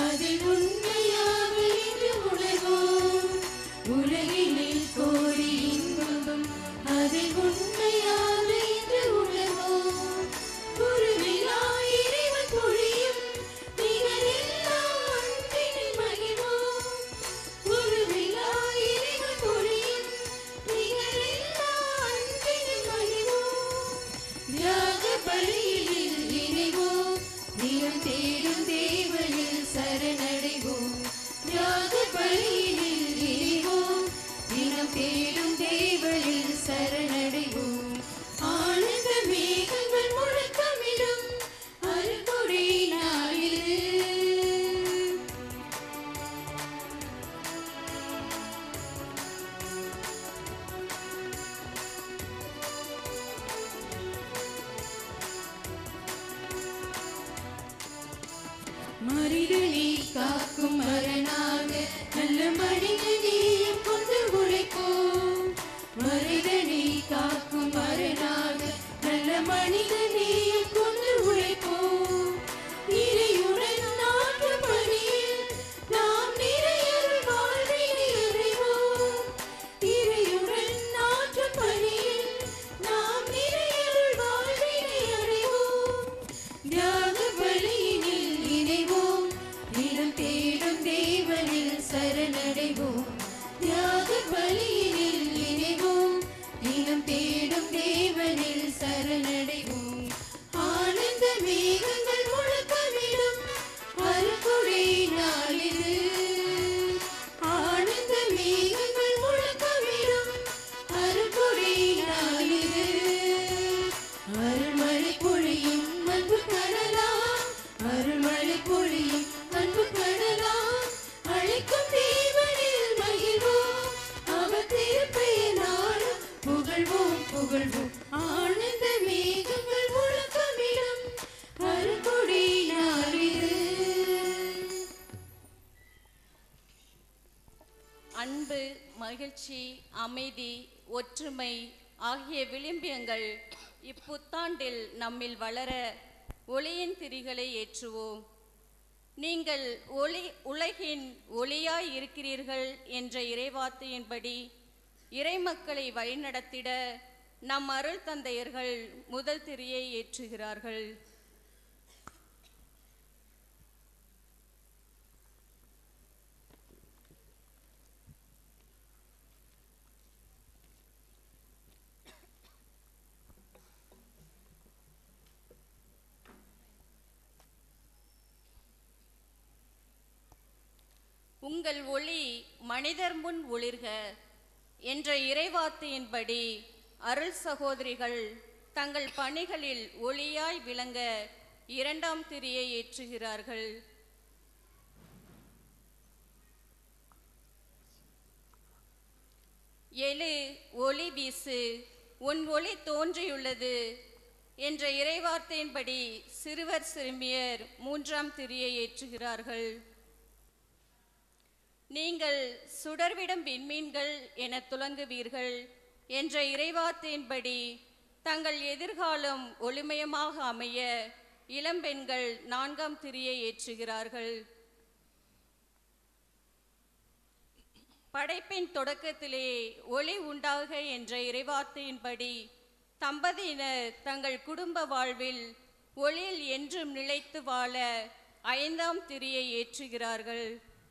அதில் உண்மையாக இன்று உணர்வோம் உலகினில் கோடி இன்பம் அதில் உண்மையாக இன்று உணர்வோம் குருவிலா இறைவன் பொழியும் நிகரில்லா அன்பினில் மகிழ்வோம் குருவிலா இறைவன் பொழியும் நிகரில்லா அன்பினில் மகிழ்வோம் தியாக பலியில் இணைவோம் தினம் தேடும் தேவனில் சரணடைவோம் தியாக பலியில் இணைவோம் தினம் தேடும் தேவனில் சரணடைவோம் ஆனந்த மேகங்கள் முழக்கமிடும் அருள்கொடை நாளிது மனிதனை காக்கும் மரணாக நல்ல மனிதனையும் கொண்டு உழைப்போம் மனிதனை காக்கும் மரணாக நல்ல மனிதனையும் கொண்டு உழைப்போம் இறையுடன் நாட்டு பணியில் நாம் நிறைய வாழ்வினை அறிவோம் இறையுடன் நாட்டு பணியில் நாம் நிறைய வாழ்வினை அறிவோம் தியாக பலியினில் இணைவோம் இடம் தேடும் தேவனில் சரணடைவோம் தியாக பலியினில் இணைவோம் இனம் தேடும் தேவனில் சரணடைவோம் ஆனந்த மேகங்கள் முழக்கமிடும் அருக்குடை நாளிது ஆனந்த மேகங்கள் முழக்கமிடும் அருக்குடை நாளிது அருள்மழை பொழியும் அன்பு கடலாம் அருள்மழை பொழியும் அன்பு கடலாம் அழைக்கும் தேவனில் மகிழ்வோம் அவர் திருப்பெயர் நாளும் புகழ்வோம் புகழ்வோம் ஆனந்த மேகங்கள் முழக்கமிடும் அருள்கொடை நாளிது அன்பு மகிழ்ச்சி அமைதி ஒற்றுமை ஆகிய விளிம்பியங்கள் இப்புத்தாண்டில் நம்மில் வளர ஒளியின் திரிகளை ஏற்றுவோம் நீங்கள் ஒளி உலகின் ஒளியாய் இருக்கிறீர்கள் என்ற இறைவார்த்தையின்படி இறைமக்களை வழிநடத்திட நம் அருள் தந்தையர்கள் முதல் திரியை ஏற்றுகிறார்கள் உங்கள் ஒளி மனிதர் முன் ஒளிர்க என்ற இறைவார்த்தையின்படி அருள் சகோதரிகள் தங்கள் பணிகளில் ஒளியாய் விளங்க இரண்டாம் திரியை ஏற்றுகிறார்கள் எழு ஒளி வீசு உன் ஒளி தோன்றியுள்ளது என்ற இறைவார்த்தையின்படி சிறுவர் சிறுமியர் மூன்றாம் திரியை ஏற்றுகிறார்கள் நீங்கள் சுடர்விடும் விண்மீன்கள் என துலங்குவீர்கள் என்ற இறைவார்த்தையின்படி தங்கள் எதிர்காலம் ஒளிமயமாக அமைய இளம்பெண்கள் நான்காம் திரியை ஏற்றுகிறார்கள் படைப்பின் தொடக்கத்திலே ஒளி உண்டாக என்ற இறைவார்த்தையின்படி தம்பதியினர் தங்கள் குடும்ப வாழ்வில் ஒளியில் என்றும் நிலைத்து வாழ ஐந்தாம் திரியை ஏற்றுகிறார்கள்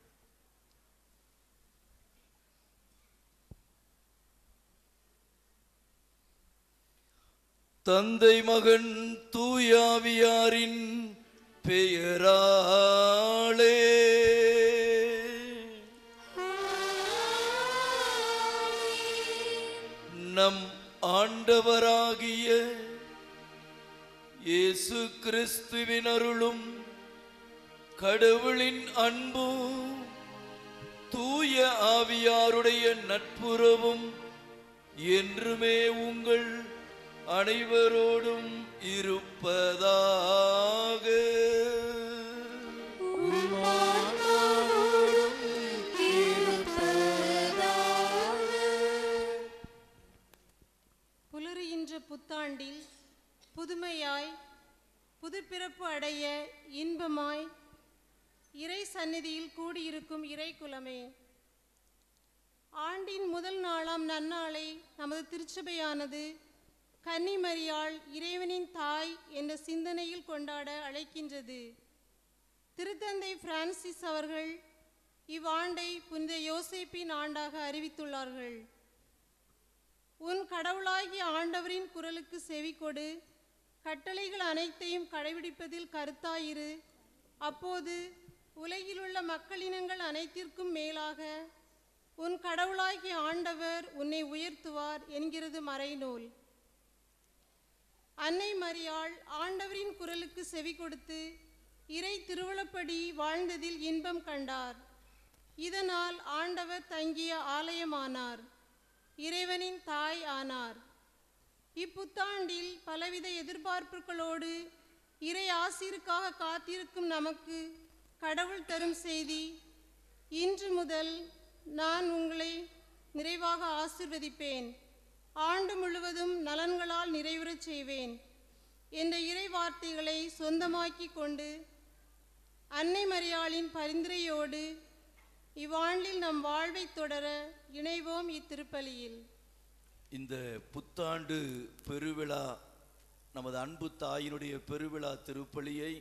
தந்தை மகன் தூயாவியாரின் பெயராலே நம் ஆண்டவராகிய இயேசு கிறிஸ்துவின் அருளும் கடவுளின் அன்பும் தூய ஆவியாருடைய நட்புறவும் என்றுமே உங்கள் அனைவரோடும் இருப்பதாக புலருகின்ற புத்தாண்டில் புதுமையாய் புதுப்பிறப்பு அடைய இன்பமாய் இறை சந்நிதியில் கூடியிருக்கும் இறை குலமே ஆண்டின் முதல் நாளாம் நன்னாளை நமது திருச்சபையானது கன்னிமரியாள் இறைவனின் தாய் என்ற சிந்தனையில் கொண்டாட அழைக்கின்றது திருத்தந்தை பிரான்சிஸ் அவர்கள் இவ்வாண்டை புனித யோசேப்பின் ஆண்டாக அறிவித்துள்ளார்கள் உன் கடவுளாகிய ஆண்டவரின் குரலுக்கு செவிகொடு கட்டளைகள் அனைத்தையும் கடைபிடிப்பதில் கருத்தாயிரு அப்போது உலகிலுள்ள மக்களினங்கள் அனைத்திற்கும் மேலாக உன் கடவுளாகிய ஆண்டவர் உன்னை உயர்த்துவார் என்கிறது மறைநூல் அன்னை மரியாள் ஆண்டவரின் குரலுக்கு செவி கொடுத்து இறை திருவுளப்படி வாழ்ந்ததில் இன்பம் கண்டார் இதனால் ஆண்டவர் தங்கிய ஆலயமானார் இறைவனின் தாய் ஆனார் இப்புத்தாண்டில் பலவித எதிர்பார்ப்புகளோடு இறை ஆசிருக்காக காத்திருக்கும் நமக்கு கடவுள் தரும் செய்தி இன்று முதல் நான் உங்களை நிறைவாக ஆசிர்வதிப்பேன் ஆண்டு முழுவதும் நலன்களால் நிறைவுறச் செய்வேன் என்ற இறை வார்த்தைகளை சொந்தமாக்கி கொண்டு அன்னை மரியாளின் பரிந்துரையோடு இவ்வாண்டில் நம் வாழ்வை தொடர இணைவோம் இத்திருப்பலியில் இந்த புத்தாண்டு பெருவிழா நமது அன்பு தாயினுடைய பெருவிழா திருப்பலியை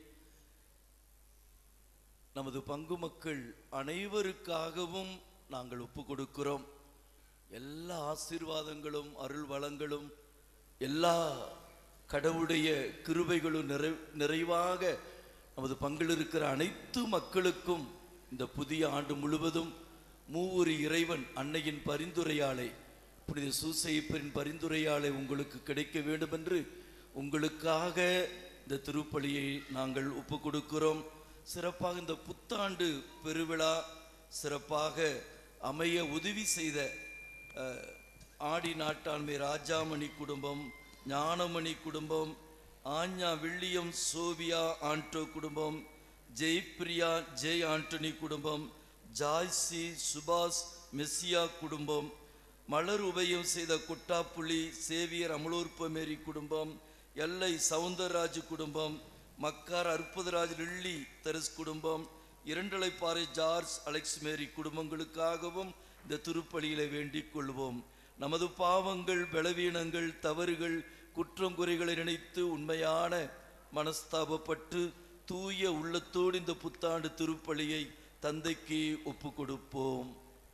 நமது பங்கு மக்கள் அனைவருக்காகவும் நாங்கள் ஒப்பு கொடுக்கிறோம் எல்லா ஆசீர்வாதங்களும் அருள் வளங்களும் எல்லா கடவுளுடைய கிருபைகளும் நிறை நிறைவாக நமது பங்கில் இருக்கிற அனைத்து மக்களுக்கும் இந்த புதிய ஆண்டு முழுவதும் மூவொரு இறைவன் அன்னையின் பரிந்துரையாலே புனித சூசையப்பரின் பரிந்துரையாலே உங்களுக்கு கிடைக்க வேண்டும் என்று உங்களுக்காக இந்த திருப்பலியை நாங்கள் ஒப்பு கொடுக்கிறோம் சிறப்பாக இந்த புத்தாண்டு பெருவிழா சிறப்பாக அமைய உதவி செய்த அஹ், ஆடி நாட்டாண்மை ராஜாமணி குடும்பம் ஞானமணி குடும்பம் ஆஞ்ஞா வில்லியம் சோவியா ஆண்டோ குடும்பம் ஜெய்பிரியா ஜெய் ஆண்டனி குடும்பம் ஜாய்சி சுபாஷ் மெஸ்ஸியா குடும்பம் மலர் உபயம் செய்த குட்டாப்புள்ளி சேவியர் அமலோற்பமேரி குடும்பம் எல்லை சவுந்தரராஜ் குடும்பம் மக்கார் அற்புதராஜ் லில்லி தெரஸ் குடும்பம் இரண்டலைப்பாறை ஜார்ஜ் அலெக்ஸ் மேரி குடும்பங்களுக்காகவும் இந்த திருப்பலியில வேண்டிக் கொள்வோம் நமது பாவங்கள் பலவீனங்கள் தவறுகள் குற்றம் குறைகளை நினைத்து உண்மையான மனஸ்தாபப்பட்டு தூய உள்ளத்தோடு இந்த புத்தாண்டு திருப்பலியை தந்தைக்கு ஒப்பு கொடுப்போம்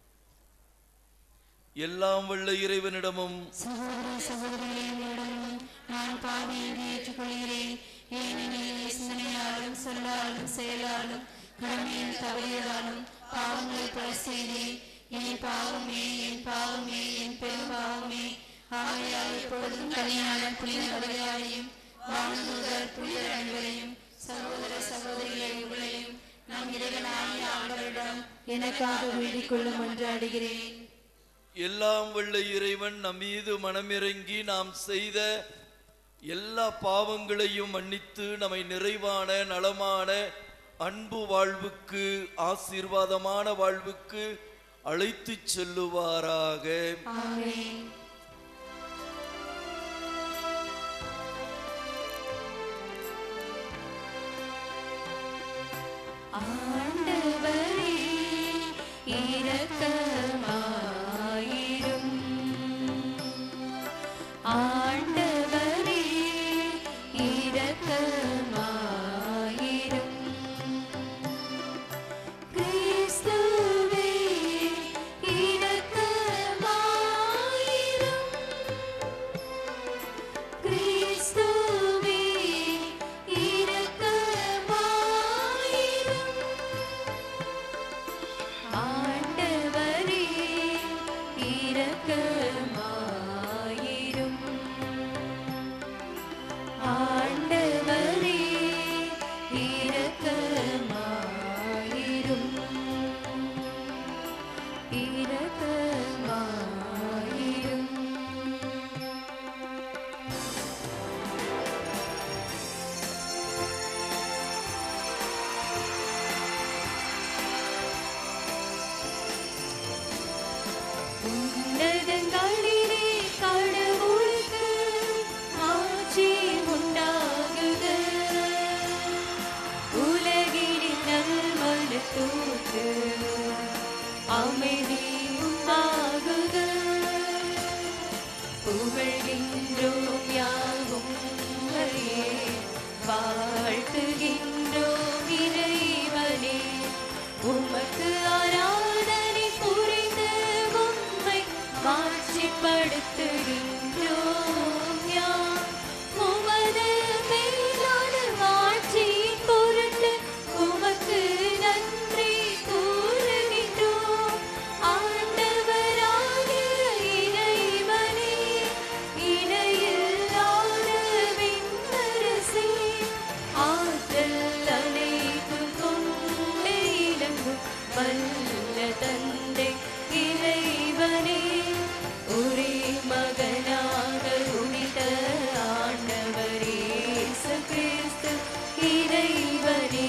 எல்லாம் வல்ல இறைவனிடமும் சகோதர சகோதரிகளிடம் நான் பாவியை ஏற்றுக்கொள்கிறேன் ஏனெனில் சிந்தனையாலும் சொல்லாலும் செயலாலும் கடமையில் தவறியதாலும் பாவங்களை பல செய்தேன் என் பாவமே என் பாவமே என் பெரும் பாவமே ஆகையால் எப்பொழுதும் கல்யாண புனித வகையாளையும் வானதூதர் புனிதர் அனைவரையும் சகோதர சகோதரிகளை உங்களையும் நம் இறைவனாகிய ஆண்டவரிடம் எனக்காக வேண்டிக் கொள்ளும் என்று அடுகிறேன் எல்லாம் வல்ல இறைவன் நம் மீது மனமிறங்கி நாம் செய்த எல்லா பாவங்களையும் மன்னித்து நம்மை நிறைவான நலமான அன்பு வாழ்வுக்கு ஆசீர்வாதமான வாழ்வுக்கு அழைத்துச் செல்லுவாராக ஆமென் ஆண்டவரே இரக்கமாயிரும் ஆண்டவரே இரக்கமாயிரும் கிறிஸ்துவே இரக்கமாயிரும் கிறிஸ்துவே இரக்கமாயிரும் ஆண்டவரே ஊற்று அமைதி உண்டாகுக புகழ்கின்றோம் யாவும் உம்மையே வாழ்த்துகின்றோம் இறைவனே உமக்கு ஆராதனை புரிந்து உம்மை மாட்சிப்படுத்துகின்றோம் யாம் உமது மேலான மாட்சியின் பொருட்டு உமக்கு நன்றி கூறுகின்றோம் ஆண்டவராகிய இறைவனே இணையில்லாத விண்ணரசே ஆற்றல் அனைத்தும் கொண்டே இலங்கும் வல்ல தந்தை இறைவனே ஒரே மகனாக உதித்த ஆண்டவர் இயேசு கிறிஸ்து இறைவனே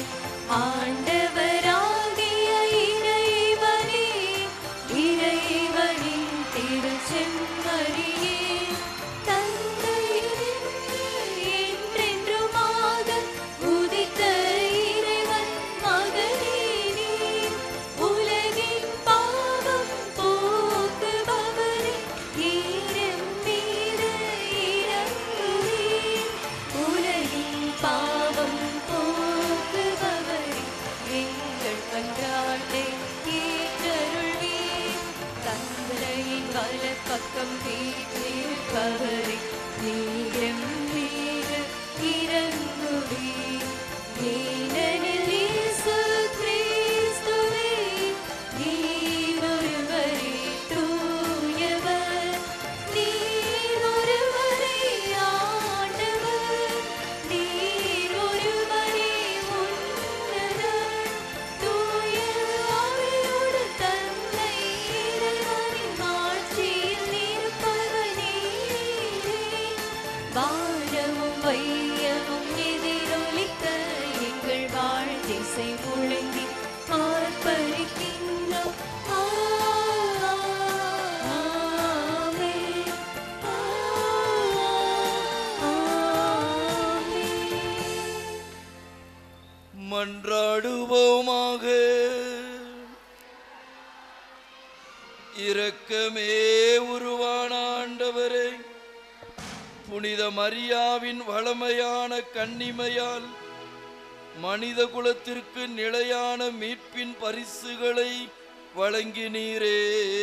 ஆண்டவராகிய இறைவனே இறைவனின் திருச்செம்மறியே தந்தையிலிருந்து என்றென்றுமாக உதித்த இறைவன் மகனே நீ உலகின் பாவம் போக்குபவரே ஈரம் மீது இறங்குவீர் உலகின் பாவம் போக்குபவரே எங்கள் கன்றாட்டை ஏற்றருள்வீர் தந்தையின் வலப்பக்கம் வீற்றிருப்பவரே நீரம் மீது இறங்குவீர் ஏனெனில் இயேசு கிறிஸ்துவே நீர் ஒருவரே தூயவர் நீர் ஒருவரே ஆண்டவர் நீர் ஒருவரே உன்னதர் தூய ஆவியோடு தந்தை இறைவனின் ஆட்சியில் இருப்பவர் நீரே வானமும் வையமும் எதிரொலிக்க எங்கள் வாழ்திசை முழங்கி ஆர்ப்பரிக்கின்றோம் ஆமென். ஆமென். மன்றாடுவோமாக இரக்கமே உருவான ஆண்டவரே புனித மரியாவின் வளமையான கன்னிமையால் மனித குலத்திற்கு நிலையான மீட்பின் பரிசுகளை வழங்கினீரே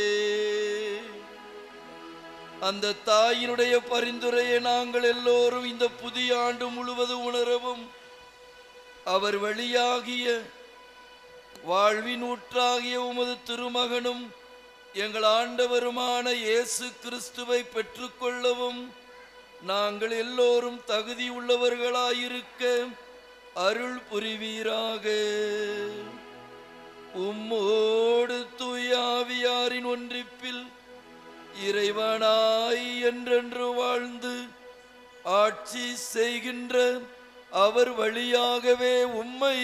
அந்த தாயினுடைய பரிந்துரையை நாங்கள் எல்லோரும் இந்த புதிய ஆண்டு முழுவதும் உணரவும் அவர் வழியாகிய வாழ்வின் ஊற்றாகிய உமது திருமகனும் எங்கள் ஆண்டவருமான இயேசு கிறிஸ்துவை பெற்றுக்கொள்ளவும் நாங்கள் எல்லோரும் தகுதி உள்ளவர்களாயிருக்க அருள் புரிவீராக உம்மோடு தூயாவியாரின் ஒன்றிப்பில் இறைவனாய் என்றென்று வாழ்ந்து ஆட்சி செய்கின்ற அவர் வழியாகவே உம்மை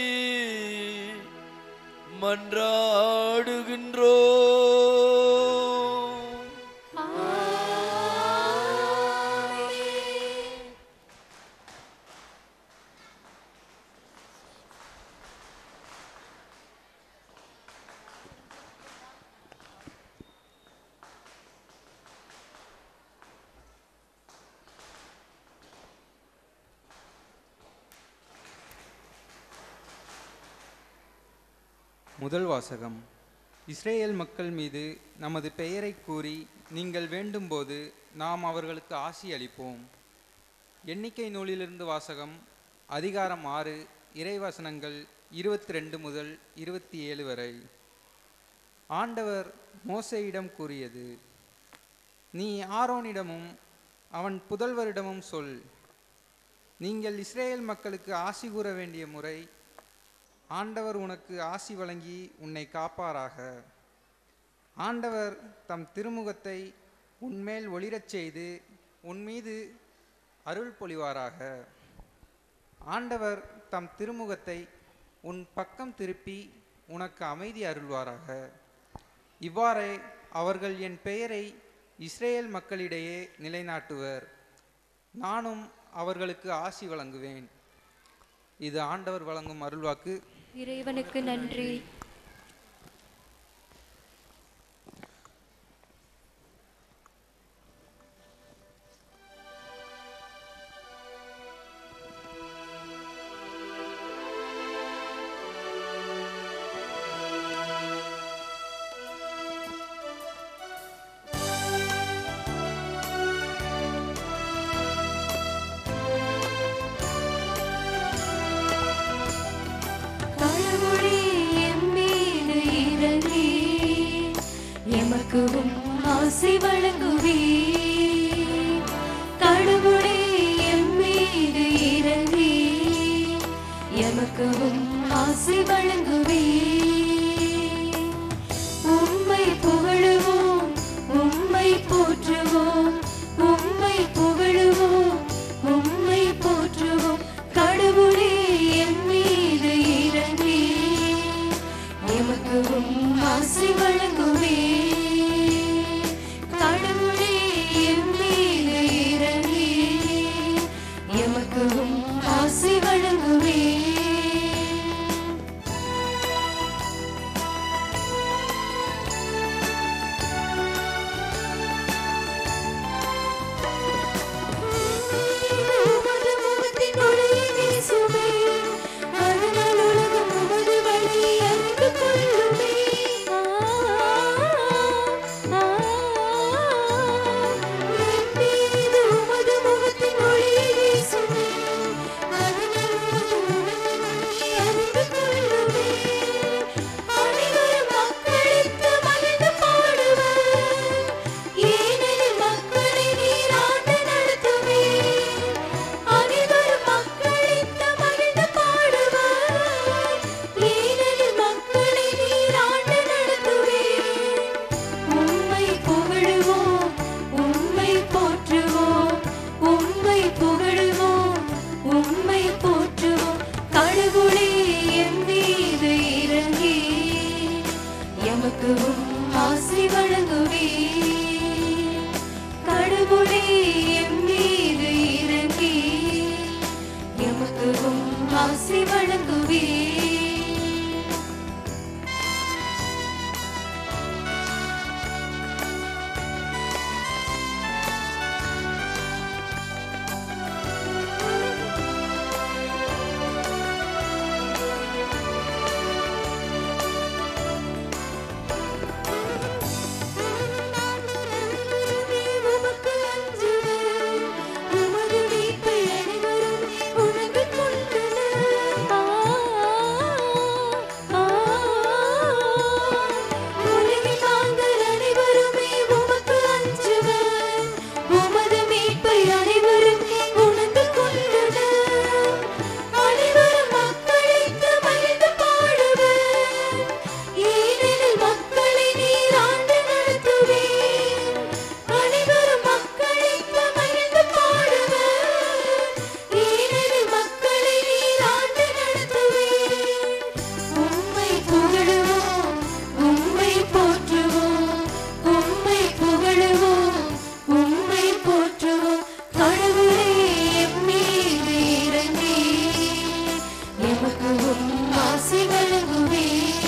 மன்றாடுகின்றோ முதல் வாசகம் இஸ்ரேல் மக்கள் மீது நமது பெயரை கூறி நீங்கள் வேண்டும்போது நாம் அவர்களுக்கு ஆசி அளிப்போம் எண்ணிக்கை நூலிலிருந்து வாசகம் அதிகாரம் ஆறு இறைவசனங்கள் இருபத்தி ரெண்டு முதல் இருபத்தி ஏழு வரை ஆண்டவர் மோசேயிடம் கூறியது நீ ஆரோனிடமும் அவன் புதல்வரிடமும் சொல் நீங்கள் இஸ்ரேல் மக்களுக்கு ஆசி கூற வேண்டிய முறை ஆண்டவர் உனக்கு ஆசி வழங்கி உன்னை காப்பாராக ஆண்டவர் தம் திருமுகத்தை உன்மேல் ஒளிரச் செய்து உன் மீது அருள் பொழிவாராக ஆண்டவர் தம் திருமுகத்தை உன் பக்கம் திருப்பி உனக்கு அமைதி அருள்வாராக இவ்வாறே அவர்கள் என் பெயரை இஸ்ரேல் மக்களிடையே நிலைநாட்டுவர் நானும் அவர்களுக்கு ஆசி வழங்குவேன் இது ஆண்டவர் வழங்கும் அருள்வாக்கு இறைவனுக்கு நன்றி கடவுளே எம்மீது இறங்கி எமக்கும் ஆசை வழங்குவே கடவுளே எம்மீது இறங்கி எமக்கும் ஆசை வழங்குவே உம்மை புகழுவோம் உம்மை போற்றுவோம் உம்மை புகழுவோம் உம்மை போற்றுவோம் கடவுளே என் மீது இறங்கி எமக்கும் ஆசை வழங்குவே கடவுளே என் மீது இறங்கி எமக்கும் ஆசை வழங்குவே உமது முகத்தின் ஒளியை வீசுமே. அதனால் உலகம் உமது வழியை அறிந்து கொள்ளுமே. ஆ, ஆ, என் மீது உமது முகத்தின் ஒளியை வீசுமே. அதனால் உலகம் உமது வழியை அறிந்து கொள்ளுமே. அனைவரும் மக்களுக்கு மகிழ்ந்து பாடுவர். ஏனெனில் மக்களை நீர் ஆண்டு நடத்துவீர். அனைவரும் மக்களித்து மகிழ்ந்து பாடுவர். ஏனெனில் மக்களை நீர் ஆண்டு நடத்துவீர். உம்மை புகழுவோம், உம்மை போற்றுவோம், உம்மை புகழுவோம், உம்மை போற்றுவோம். கடவுளே எம் மீது இறங்கி எமக்கு உம் ஆசை வழங்குவே கடவுளே எம் மீது இறங்கி எமக்கு உம் ஆசை வழங்குவே உமக்கு அஞ்சுவர் உமது மீட்பை அனைவரும் உணர்ந்து கொண்டனர். ஆ, ஆ, உலகில் வாழ்ந்தோர் அனைவருமே உமக்கு அஞ்சுவர். உமது மீட்பை அனைவரும் உணர்ந்து கொண்டனர். அனைவரும் மக்களித்து மகிழ்ந்து பாடுவர். ஏனெனில் மக்களை நீர் ஆண்டு நடத்துவீர். அனைவரும் மக்களித்து மகிழ்ந்து பாடுவர். ஏனெனில் மக்களை நீர் ஆண்டு நடத்துவீர். உம்மை புகழுவோம், உம்மை போற்றுவோம், உம்மை புகழுவோம், உம்மை போற்றுவோம். கடவுளே எம் மீது இறங்கி எமக்கு உம் ஆசை வழங்குவீர்.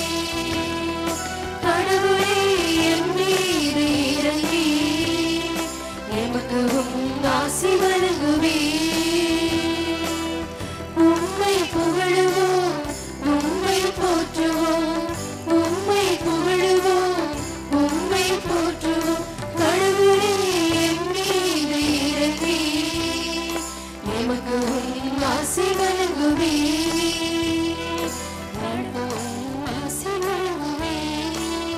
கடவுளே எம் மீது இறங்கி எமக்கு உம் ஆசி வழங்குவீர். உம்மை புகழுவோம், உம்மை போற்றுவோம், உம்மை புகழுவோம், உம்மை போற்றுவோம். கடவுளே எம் மீது இறங்கி எமக்கு உம் ஆசி வழங்குவீர். எமக்கு உம் ஆசி வழங்குவீர்.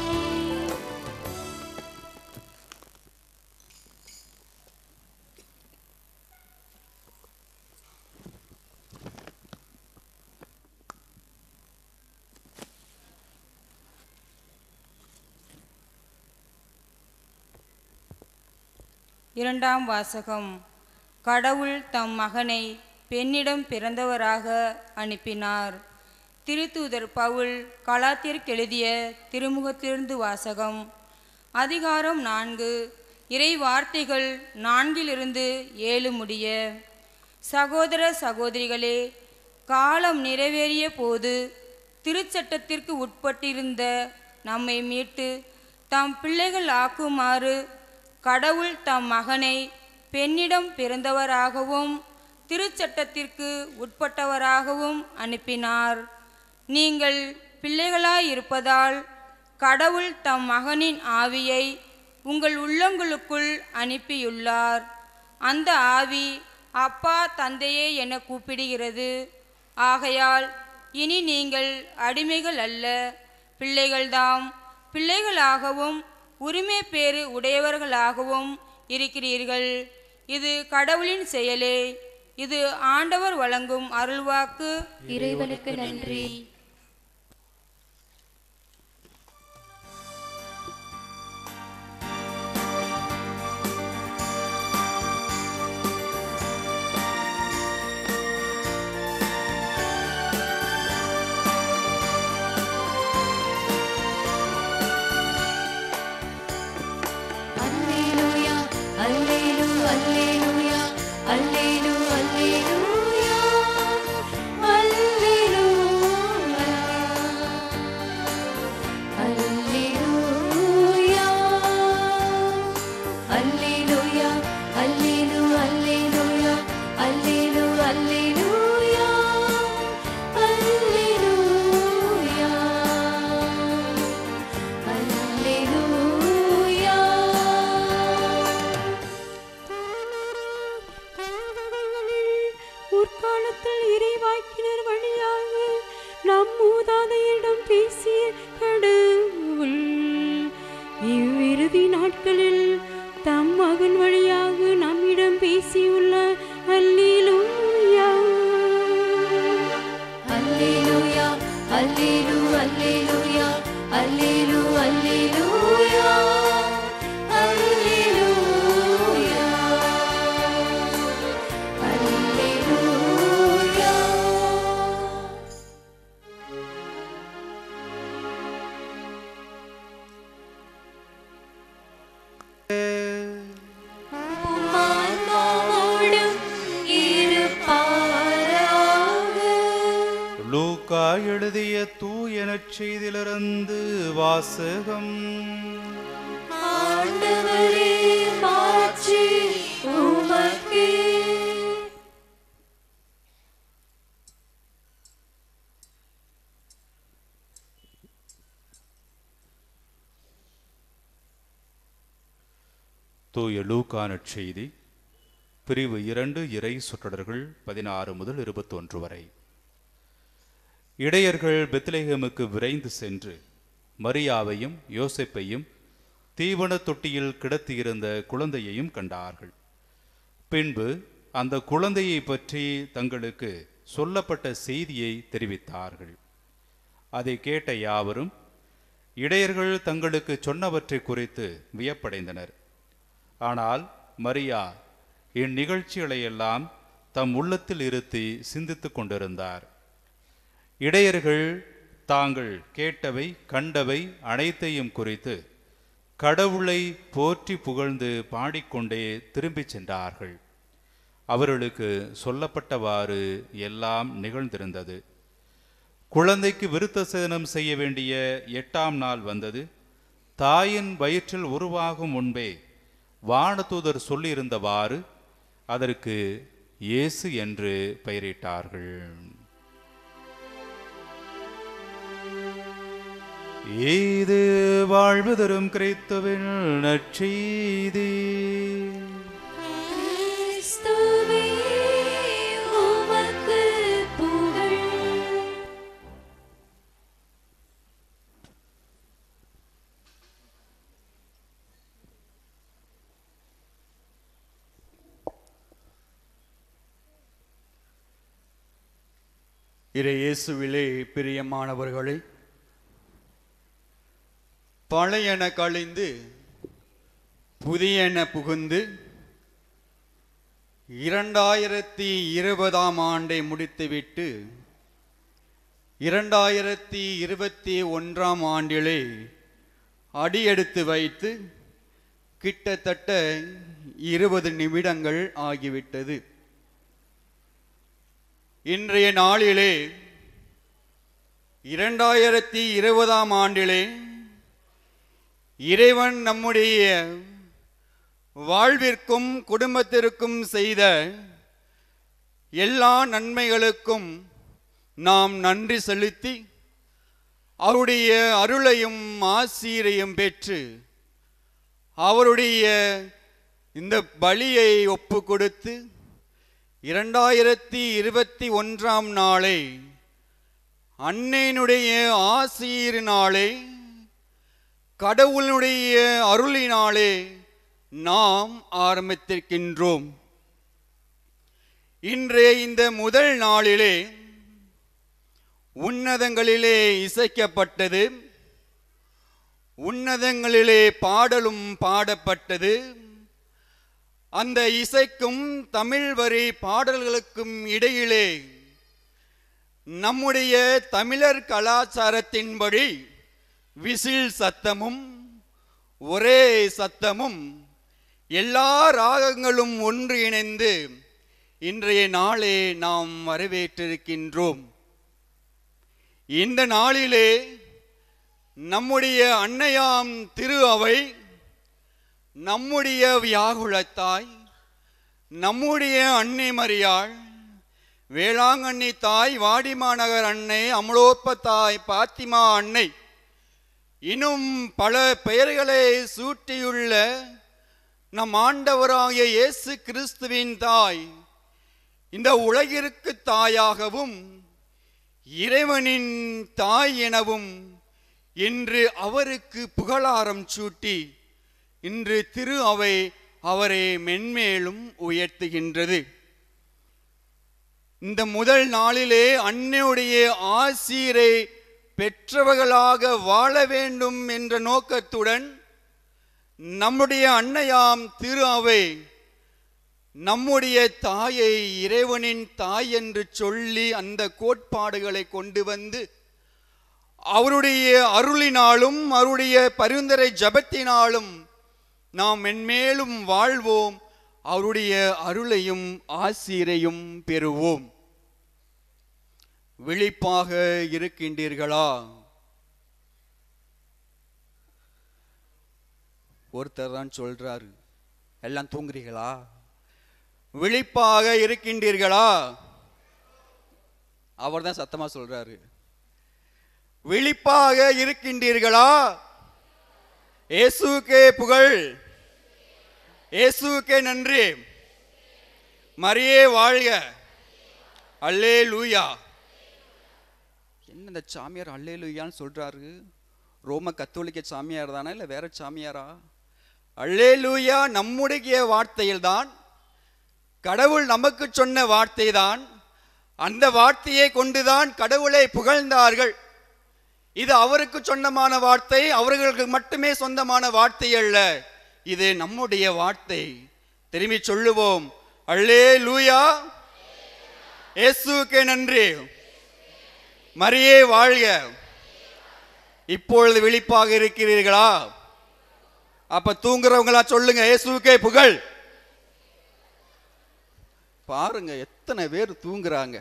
இரண்டாம் வாசகம் கடவுள் தம் மகனை பெண்ணிடம் பிறந்தவராக அனுப்பினார் திருத்தூதர் பவுல் கலாத்தியர்க்கு எழுதிய திருமுகத்திலிருந்து வாசகம் அதிகாரம் நான்கு இறை வார்த்தைகள் நான்கிலிருந்து ஏழு முடிய சகோதர சகோதரிகளே காலம் நிறைவேறிய போது திருச்சட்டத்திற்கு உட்பட்டிருந்த நம்மை மீட்டு தம் பிள்ளைகள் ஆக்குமாறு கடவுள் தம் மகனை பெண்ணிடம் பிறந்தவராகவும் திருச்சட்டத்திற்கு உட்பட்டவராகவும் அனுப்பினார் நீங்கள் பிள்ளைகளாயிருப்பதால் கடவுள் தம் மகனின் ஆவியை உங்கள் உள்ளங்களுக்குள் அனுப்பியுள்ளார் அந்த ஆவி அப்பா தந்தையே என கூப்பிடுகிறது ஆகையால் இனி நீங்கள் அடிமைகள் அல்ல பிள்ளைகள்தாம் பிள்ளைகளாகவும் உரிமை பேறு உடையவர்களாகவும் இருக்கிறீர்கள் இது கடவுளின் செயலே இது ஆண்டவர் வழங்கும் அருள்வாக்கு இறைவனுக்கு நன்றி அல்லேலூயா அல்லேலூ அல்லேலூயா அல்லேலூ அல்லேலூயா அல்லேலூயா அல்லேலூயா அல்லேலூ அல்லேலூயா அல்லேலூ அல்லேலூயா அல்லேலூயா முற்காலத்தில் இறைவாக்கினர் வழியாக நம் மூதாதையிடம் பேசிய கடவுள் இவ்விறுதி நாட்களில் தம் மகன் வழியாக நம்மிடம் பேசியுள்ள அல்லேலூயா அல்லேலூயா அல்லேலூ அல்லேலூயா அல்லேலூ அல்லேலூயா அல்லேலூயா அல்லேலூயா உம்மான்மாவோடும் இருப்பாராக லூக்கா எழுதிய தூயனச் செய்திலிருந்து வாசகம் ஆண்டவரே மாட்சி உமக்கே தூய லூக்கானச் செய்தி பிரிவு இரண்டு இறை சொற்றொடர்கள் பதினாறு முதல் இருபத்தொன்று வரை இடையர்கள் பெத்லேஹேமுக்கு விரைந்து சென்று மரியாவையும் யோசேப்பையும் தீவன தொட்டியில் கிடத்தியிருந்த குழந்தையையும் கண்டார்கள் பின்பு அந்த குழந்தையை பற்றி தங்களுக்கு சொல்லப்பட்ட செய்தியை தெரிவித்தார்கள் அதை கேட்ட யாவரும் இடையர்கள் தங்களுக்கு சொன்னவற்றை குறித்து வியப்படைந்தனர் ஆனால் மரியா இந்நிகழ்ச்சிகளையெல்லாம் தம் உள்ளத்தில் இருத்தி சிந்தித்துக் கொண்டிருந்தார் இடையர்கள் தாங்கள் கேட்டவை கண்டவை அனைத்தையும் குறித்து கடவுளை போற்றி புகழ்ந்து பாடிக்கொண்டே திரும்பிச் சென்றார்கள் அவர்களுக்கு சொல்லப்பட்டவாறு எல்லாம் நிகழ்ந்திருந்தது குழந்தைக்கு விருத்த சேதனம் செய்ய வேண்டிய எட்டாம் நாள் வந்தது தாயின் வயிற்றில் உருவாகும் முன்பே வானதூதர் சொல்லியிருந்தவாறு அதற்கு இயேசு என்று பெயரிட்டார்கள் இது வாழ்வு தரும் கிறிஸ்துவின் நற்செய்தி கிறிஸ்துவே உமக்கு புகழ் இறை இயேசுவிலே பிரியமானவர்களே பழையன கழிந்து புதியன புகுந்து இரண்டாயிரத்தி இருபதாம் ஆண்டை முடித்துவிட்டு இரண்டாயிரத்தி இருபத்தி ஒன்றாம் ஆண்டிலே அடியெடுத்து வைத்து கிட்டத்தட்ட இருபது நிமிடங்கள் ஆகிவிட்டது இன்றைய நாளிலே இரண்டாயிரத்தி இருபதாம் ஆண்டிலே இறைவன் நம்முடைய வாழ்விற்கும் குடும்பத்திற்கும் செய்த எல்லா நன்மைகளுக்கும் நாம் நன்றி செலுத்தி அவருடைய அருளையும் ஆசீரையும் பெற்று அவருடைய இந்த பலியை ஒப்பு கொடுத்து இரண்டாயிரத்தி இருபத்தி ஒன்றாம் நாளை அன்னையினுடைய ஆசீரினாலே கடவுளுடைய அருளினாலே நாம் ஆரம்பித்திருக்கின்றோம் இன்றைய இந்த முதல் நாளிலே உன்னதங்களிலே இசைக்கப்பட்டது உன்னதங்களிலே பாடலும் பாடப்பட்டது அந்த இசைக்கும் தமிழ் வரி பாடல்களுக்கும் இடையிலே நம்முடைய தமிழர் கலாச்சாரத்தின்படி விசில் சத்தமும் ஒரே சத்தமும் எல்லா ராகங்களும் ஒன்று இணைந்து இன்றைய நாளே நாம் வரவேற்றிருக்கின்றோம் இந்த நாளிலே நம்முடைய அன்னையாம் திரு அவை நம்முடைய வியாகுலத்தாய் நம்முடைய அன்னை மரியாள் வேளாங்கண்ணி தாய் வாடிமாநகர் அன்னை அமலோப்ப தாய் பாத்திமா அன்னை இன்னும் பல பெயர்களை சூட்டியுள்ள நம் ஆண்டவராகிய இயேசு கிறிஸ்துவின் தாய் இந்த உலகிற்கு தாயாகவும் இறைவனின் தாய் எனவும் இன்று அவருக்கு புகழாரம் சூட்டி இன்று திரு அவை அவரை மென்மேலும் உயர்த்துகின்றது இந்த முதல் நாளிலே அன்னையுடைய ஆசீரை பெற்றவர்களாக வாழ வேண்டும் என்ற நோக்கத்துடன் நம்முடைய அன்னையாம் திரு அவை நம்முடைய தாயை இறைவனின் தாய் என்று சொல்லி அந்த கோட்பாடுகளை கொண்டு வந்து அவருடைய அருளினாலும் அவருடைய பரிந்துரை ஜபத்தினாலும் நாம் மென்மேலும் வாழ்வோம் அவருடைய அருளையும் ஆசீரையும் பெறுவோம் விழிப்பாக இருக்கின்றீர்களா ஒருத்தர் தான் சொல்றாரு எல்லாம் தூங்குறீங்களா விழிப்பாக இருக்கின்றீர்களா அவர் தான் சத்தமா சொல்றாரு விழிப்பாக இருக்கின்றீர்களா இயேசுக்கே புகழ் இயேசுக்கே நன்றி மரியே வாழ்க அல்லே லூயா என்ன இந்த சாமியார் அல்லே லூயான்னு சொல்றாரு ரோம கத்தோலிக்க சாமியார் தானே இல்லை வேற சாமியாரா அல்லே லூயா நம்முடைய வார்த்தையில் தான் கடவுள் நமக்கு சொன்ன வார்த்தை தான் அந்த வார்த்தையை கொண்டுதான் கடவுளை புகழ்ந்தார்கள் இது அவருக்கு சொந்தமான வார்த்தை அவர்களுக்கு மட்டுமே சொந்தமான வார்த்தை அல்ல இது நம்முடைய வார்த்தை திரும்பி சொல்லுவோம் அல்லே லூயா இயேசுக்கே நன்றி மரியே வாழ்க இப்பொழுது விழிப்பாக இருக்கிறீர்களா அப்ப தூங்குறவங்களா சொல்லுங்க இயேசுக்கே புகழ் பாருங்க எத்தனை பேர் தூங்குறாங்க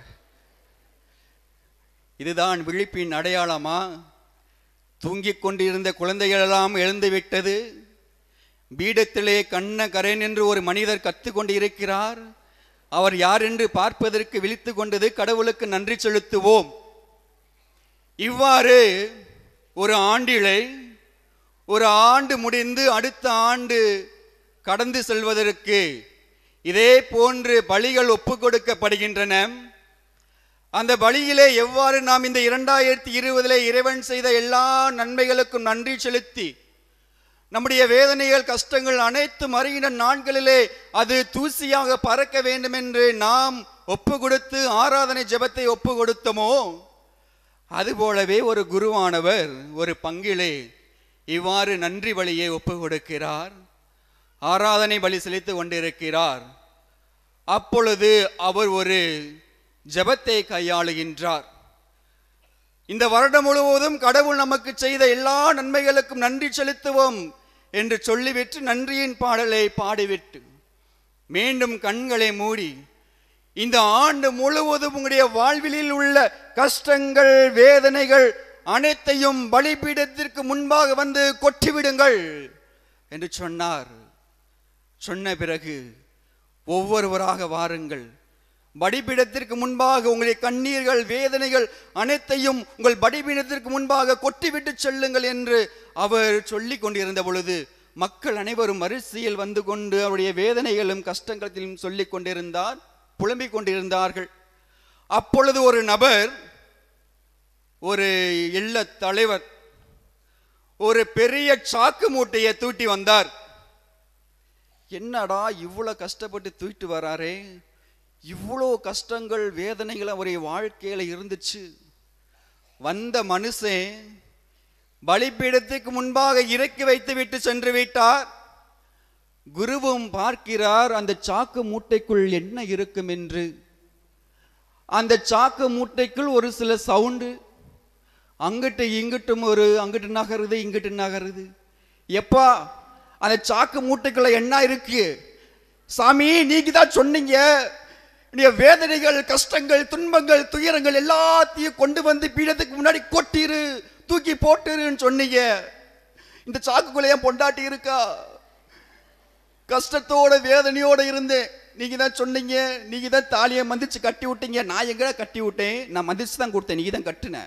இதுதான் விழிப்பின் அடையாளமா தூங்கிக் கொண்டிருந்த குழந்தைகள் எல்லாம் எழுந்து விட்டது பீடத்திலே கண்ண கரேன் என்று ஒரு மனிதர் கத்து கொண்டு இருக்கிறார் அவர் யார் என்று பார்ப்பதற்கு விழித்து கொண்டது கடவுளுக்கு நன்றி செலுத்துவோம் இவ்வாறு ஒரு ஆண்டிலை ஒரு ஆண்டு முடிந்து அடுத்த ஆண்டு கடந்து செல்வதற்கு இதே போன்று பலிகள் ஒப்பு கொடுக்கப்படுகின்றன அந்த பலியிலே எவ்வாறு நாம் இந்த இரண்டாயிரத்தி இருபதிலே இறைவன் செய்த எல்லா நன்மைகளுக்கும் நன்றி செலுத்தி நம்முடைய வேதனைகள் கஷ்டங்கள் அனைத்து மறையின நாட்களிலே அது தூசியாக பறக்க வேண்டும் என்று நாம் ஒப்பு கொடுத்து ஆராதனை ஜெபத்தை ஒப்பு கொடுத்தோமோ அதுபோலவே ஒரு குருவானவர் ஒரு பங்கிலே இவ்வாறு நன்றி பலியை ஒப்பு கொடுக்கிறார் ஆராதனை பலி செலுத்திக் கொண்டிருக்கிறார் அப்பொழுது அவர் ஒரு ஜெபத்தை கையாளுகின்றார் இந்த வருடம் முழுவதும் கடவுள் நமக்கு செய்த எல்லா நன்மைகளுக்கும் நன்றி செலுத்துவோம் என்று சொல்லிவிட்டு நன்றியின் பாடலை பாடிவிட்டு மீண்டும் கண்களை மூடி இந்த ஆண்டு முழுவதும் உங்களுடைய வாழ்விலில் உள்ள கஷ்டங்கள் வேதனைகள் அனைத்தையும் பலிபீடத்திற்கு முன்பாக வந்து கொட்டிவிடுங்கள் என்று சொன்னார் சொன்ன பிறகு ஒவ்வொருவராக வாருங்கள் பலிபீடத்திற்கு முன்பாக உங்களுடைய கண்ணீர்கள் வேதனைகள் அனைத்தையும் உங்கள் பலிபீடத்திற்கு முன்பாக கொட்டிவிட்டு செல்லுங்கள் என்று அவர் சொல்லிக் கொண்டிருந்த பொழுது மக்கள் அனைவரும் வரிசையில் வந்து கொண்டு அவருடைய வேதனைகளும் கஷ்டங்களையும் சொல்லிக் கொண்டிருந்தார் புலம்பிக் கொண்டிருந்தார்கள் அப்பொழுது ஒரு நபர் ஒரு இல்ல தலைவர் ஒரு பெரிய சாக்கு மூட்டையை தூட்டி வந்தார் என்னடா இவ்வளோ கஷ்டப்பட்டு தூக்கிட்டு வராரே இவ்வளோ கஷ்டங்கள் வேதனைகள் அவருடைய வாழ்க்கையில இருந்துச்சு வந்த மனுஷன் பலிபீடத்துக்கு முன்பாக இறக்கி வைத்து விட்டு சென்று விட்டார் குருவும் பார்க்கிறார் அந்த சாக்கு மூட்டைக்குள் என்ன இருக்கும் என்று அந்த சாக்கு மூட்டைக்குள் ஒரு சில சவுண்டு அங்கிட்டு இங்கிட்டும் ஒரு அங்கிட்டு நகருது இங்கிட்டு நகருது எப்பா அந்த சாக்கு மூட்டைக்குள்ள என்ன இருக்கு சாமி நீங்க தான் சொன்னீங்க நீ வேதனைகள் கஷ்டங்கள் துன்பங்கள் துயரங்கள் எல்லாத்தையும் கொண்டு வந்து பீடத்துக்கு முன்னாடி கொட்டிரு தூக்கி போட்டுருன்னு சொன்னீங்க இந்த சாக்குக்குள்ள ஏன் பொண்டாட்டி இருக்கா கஷ்டத்தோட வேதனையோட இருந்தேன் நீங்க தான் சொன்னீங்க நீங்க தான் தாலியை மந்திச்சு கட்டி விட்டீங்க நான் எங்கடா கட்டி விட்டேன் நான் மந்திச்சு தான் கொடுத்தேன் நீங்க தான் கட்டுன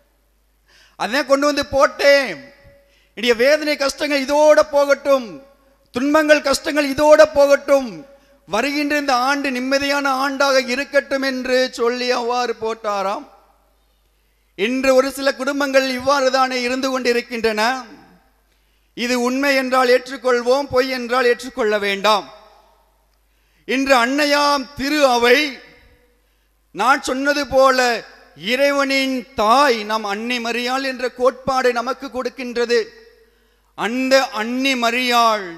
அதான் கொண்டு வந்து போட்டேன் என்னுடைய வேதனை கஷ்டங்கள் இதோட போகட்டும் துன்பங்கள் கஷ்டங்கள் இதோட போகட்டும் வருகின்ற இந்த ஆண்டு நிம்மதியான ஆண்டாக இருக்கட்டும் என்று சொல்லி அவ்வாறு போட்டாராம் இன்று ஒரு சில குடும்பங்கள் இவ்வாறு தானே இருந்து கொண்டிருக்கின்றன இது உண்மை என்றால் ஏற்றுக்கொள்வோம் பொய் என்றால் ஏற்றுக்கொள்ள வேண்டாம் இன்று அன்னையாம் திரு அவை நான் சொன்னது போல இறைவனின் தாய் நம் அன்னை மரியாள் என்ற கோட்பாடை நமக்கு கொடுக்கின்றது அந்த அன்னி மரியாள்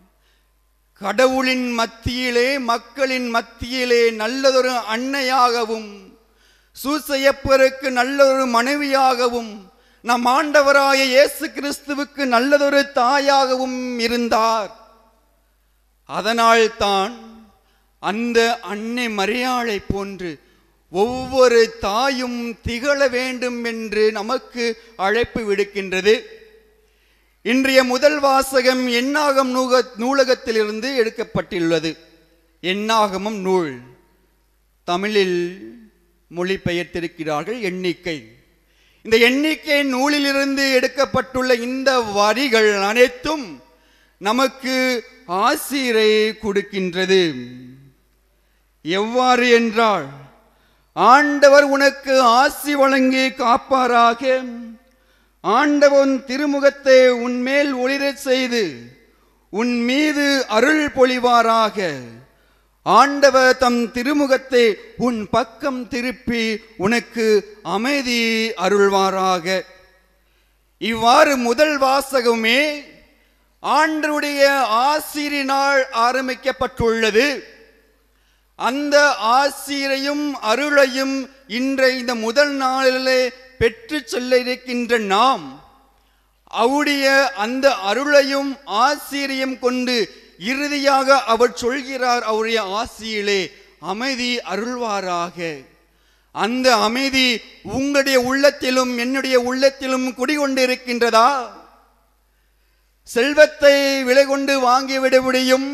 கடவுளின் மத்தியிலே மக்களின் மத்தியிலே நல்லதொரு அன்னையாகவும் சூசையப்பருக்கு நல்லதொரு மனைவியாகவும் நம் ஆண்டவராய இயேசு கிறிஸ்துவுக்கு நல்லதொரு தாயாகவும் இருந்தார் அதனால்தான் அந்த அன்னை மரியாளை போன்று ஒவ்வொரு தாயும் திகழ வேண்டும் என்று நமக்கு அழைப்பு விடுக்கின்றது இன்றைய முதல் வாசகம் எண்ணாகம் நூக நூலகத்திலிருந்து எடுக்கப்பட்டுள்ளது எண்ணாகமம் நூல் தமிழில் மொழிபெயர்த்திருக்கிறார்கள் எண்ணிக்கை இந்த எண்ணிக்கை நூலிலிருந்து எடுக்கப்பட்டுள்ள இந்த வரிகள் அனைத்தும் நமக்கு ஆசிரை கொடுக்கின்றது எவ்வாறு என்றால் ஆண்டவர் உனக்கு ஆசி வழங்கி காப்பாராக ஆண்டவன் திருமுகத்தை உன்மேல் ஒளிரச் செய்து உன் மீது அருள் பொழிவாராக ஆண்டவர் தம் திருமுகத்தை உன் பக்கம் திருப்பி உனக்கு அமைதி அருள்வாராக இவ்வாறு முதல் வாசகமே ஆண்டருடைய ஆசிரினால் ஆரம்பிக்கப்பட்டுள்ளது அந்த ஆசிரையும் அருளையும் இன்றைய இந்த முதல் நாளிலே பெற்று செல்ல இருக்கின்ற நாம் அவருடைய அந்த அருளையும் ஆசிரியம் கொண்டு இறுதியாக அவர் சொல்கிறார் அவருடைய ஆசியிலே அமைதி அருள்வாராக அந்த அமைதி உங்களுடைய உள்ளத்திலும் என்னுடைய உள்ளத்திலும் குடிகொண்டிருக்கின்றதா செல்வத்தை விலை கொண்டு வாங்கிவிட முடியும்